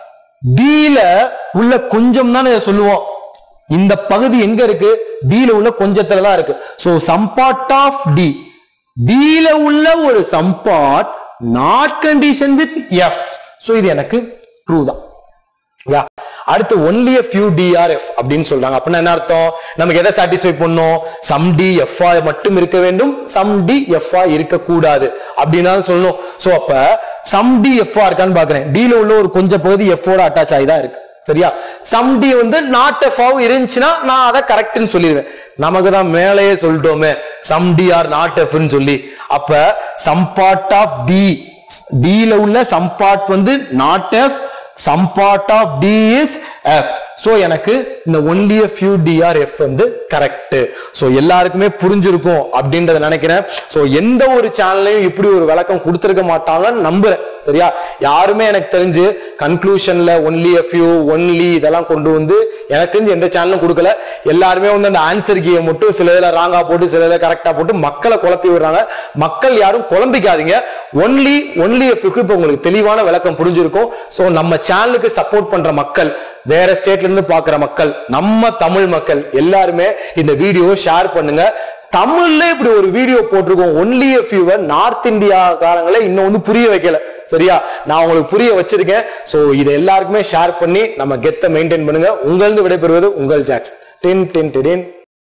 டில உள்ள கொஞ்சம் தானே இதை சொல்லுவோம் இந்த பகுதி எங்க இருக்கு டில உள்ள கொஞ்சத்துல தான் இருக்கு so some part of D டில உள்ள ஒரு some part not condition with F so இது எனக்கு ட்ரூ தான் Yeah. அடுத்து ஒன்லி a few DRF அப்படின்னு சொல்றாங்க அப்படின்னா என்ன அர்த்தம் நமக்கு எதை சாட்டிஸ்ஃபை பண்ணும் சம் டி எஃப் மட்டும் இருக்க வேண்டும் சம் டி எஃப் இருக்க கூடாது அப்படின்னு சொல்லணும் சோ அப்ப சம் டி எஃப் இருக்கான்னு பாக்குறேன் டில உள்ள ஒரு கொஞ்சம் பகுதி எஃப் ஓட அட்டாச் ஆகி தான் இருக்கு சரியா சம் டி வந்து நாட் எஃப் இருந்துச்சுன்னா நான் அதை கரெக்ட்னு சொல்லிடுவேன் நமக்கு தான் மேலேயே சொல்லிட்டோமே சம் டி ஆர் நாட் எஃப்னு சொல்லி அப்ப சம் பார்ட் ஆஃப் டி டில உள்ள சம் பார்ட் வந்து not F some part of D is F so எனக்கு இந்த ஒன்லி a few drf வந்து கரெக்ட் சோ எல்லாருக்குமே புரிஞ்சிருக்கும் அப்படின்றத நினைக்கிறேன் சோ எந்த ஒரு சேனல்லையும் இப்படி ஒரு விளக்கம் கொடுத்திருக்க மாட்டாங்கன்னு நம்புறேன் சரியா யாருமே எனக்கு தெரிஞ்சு கன்க்ளூஷன்ல ஒன்லி a few ஒன்லி இதெல்லாம் கொண்டு வந்து எனக்கு தெரிஞ்சு எந்த சேனலும் கொடுக்கல எல்லாருமே வந்து அந்த ஆன்சர் கீயை மட்டும் சில இதுல ராங்கா போட்டு சில இதுல கரெக்டா போட்டு மக்களை குழப்பி விடுறாங்க மக்கள் யாரும் குழம்பிக்காதீங்க ஒன்லி ஒன்லி எஃப்க்கு இப்ப உங்களுக்கு தெளிவான விளக்கம் புரிஞ்சிருக்கும் சோ நம்ம சேனலுக்கு சப்போர்ட் பண்ற மக்கள் வேற ஸ்டேட்ல இருந்து பாக்குற மக்கள் நம்ம தமிழ் மக்கள் எல்லாருமே இந்த வீடியோவை ஷேர் பண்ணுங்க தமிழ்ல இப்படி ஒரு வீடியோ போட்டிருக்கோம் ஒன்லி ஃபியூவர் நார்த் இந்தியா காரங்களை இன்னும் வந்து புரிய வைக்கல சரியா நான் உங்களுக்கு புரிய வச்சிருக்கேன் சோ இதை எல்லாருக்குமே ஷேர் பண்ணி நம்ம கெத்த மெயின்டைன் பண்ணுங்க உங்களிருந்து விடைபெறுவது உங்கள் ஜாக்ஸ் டின் டின் டின்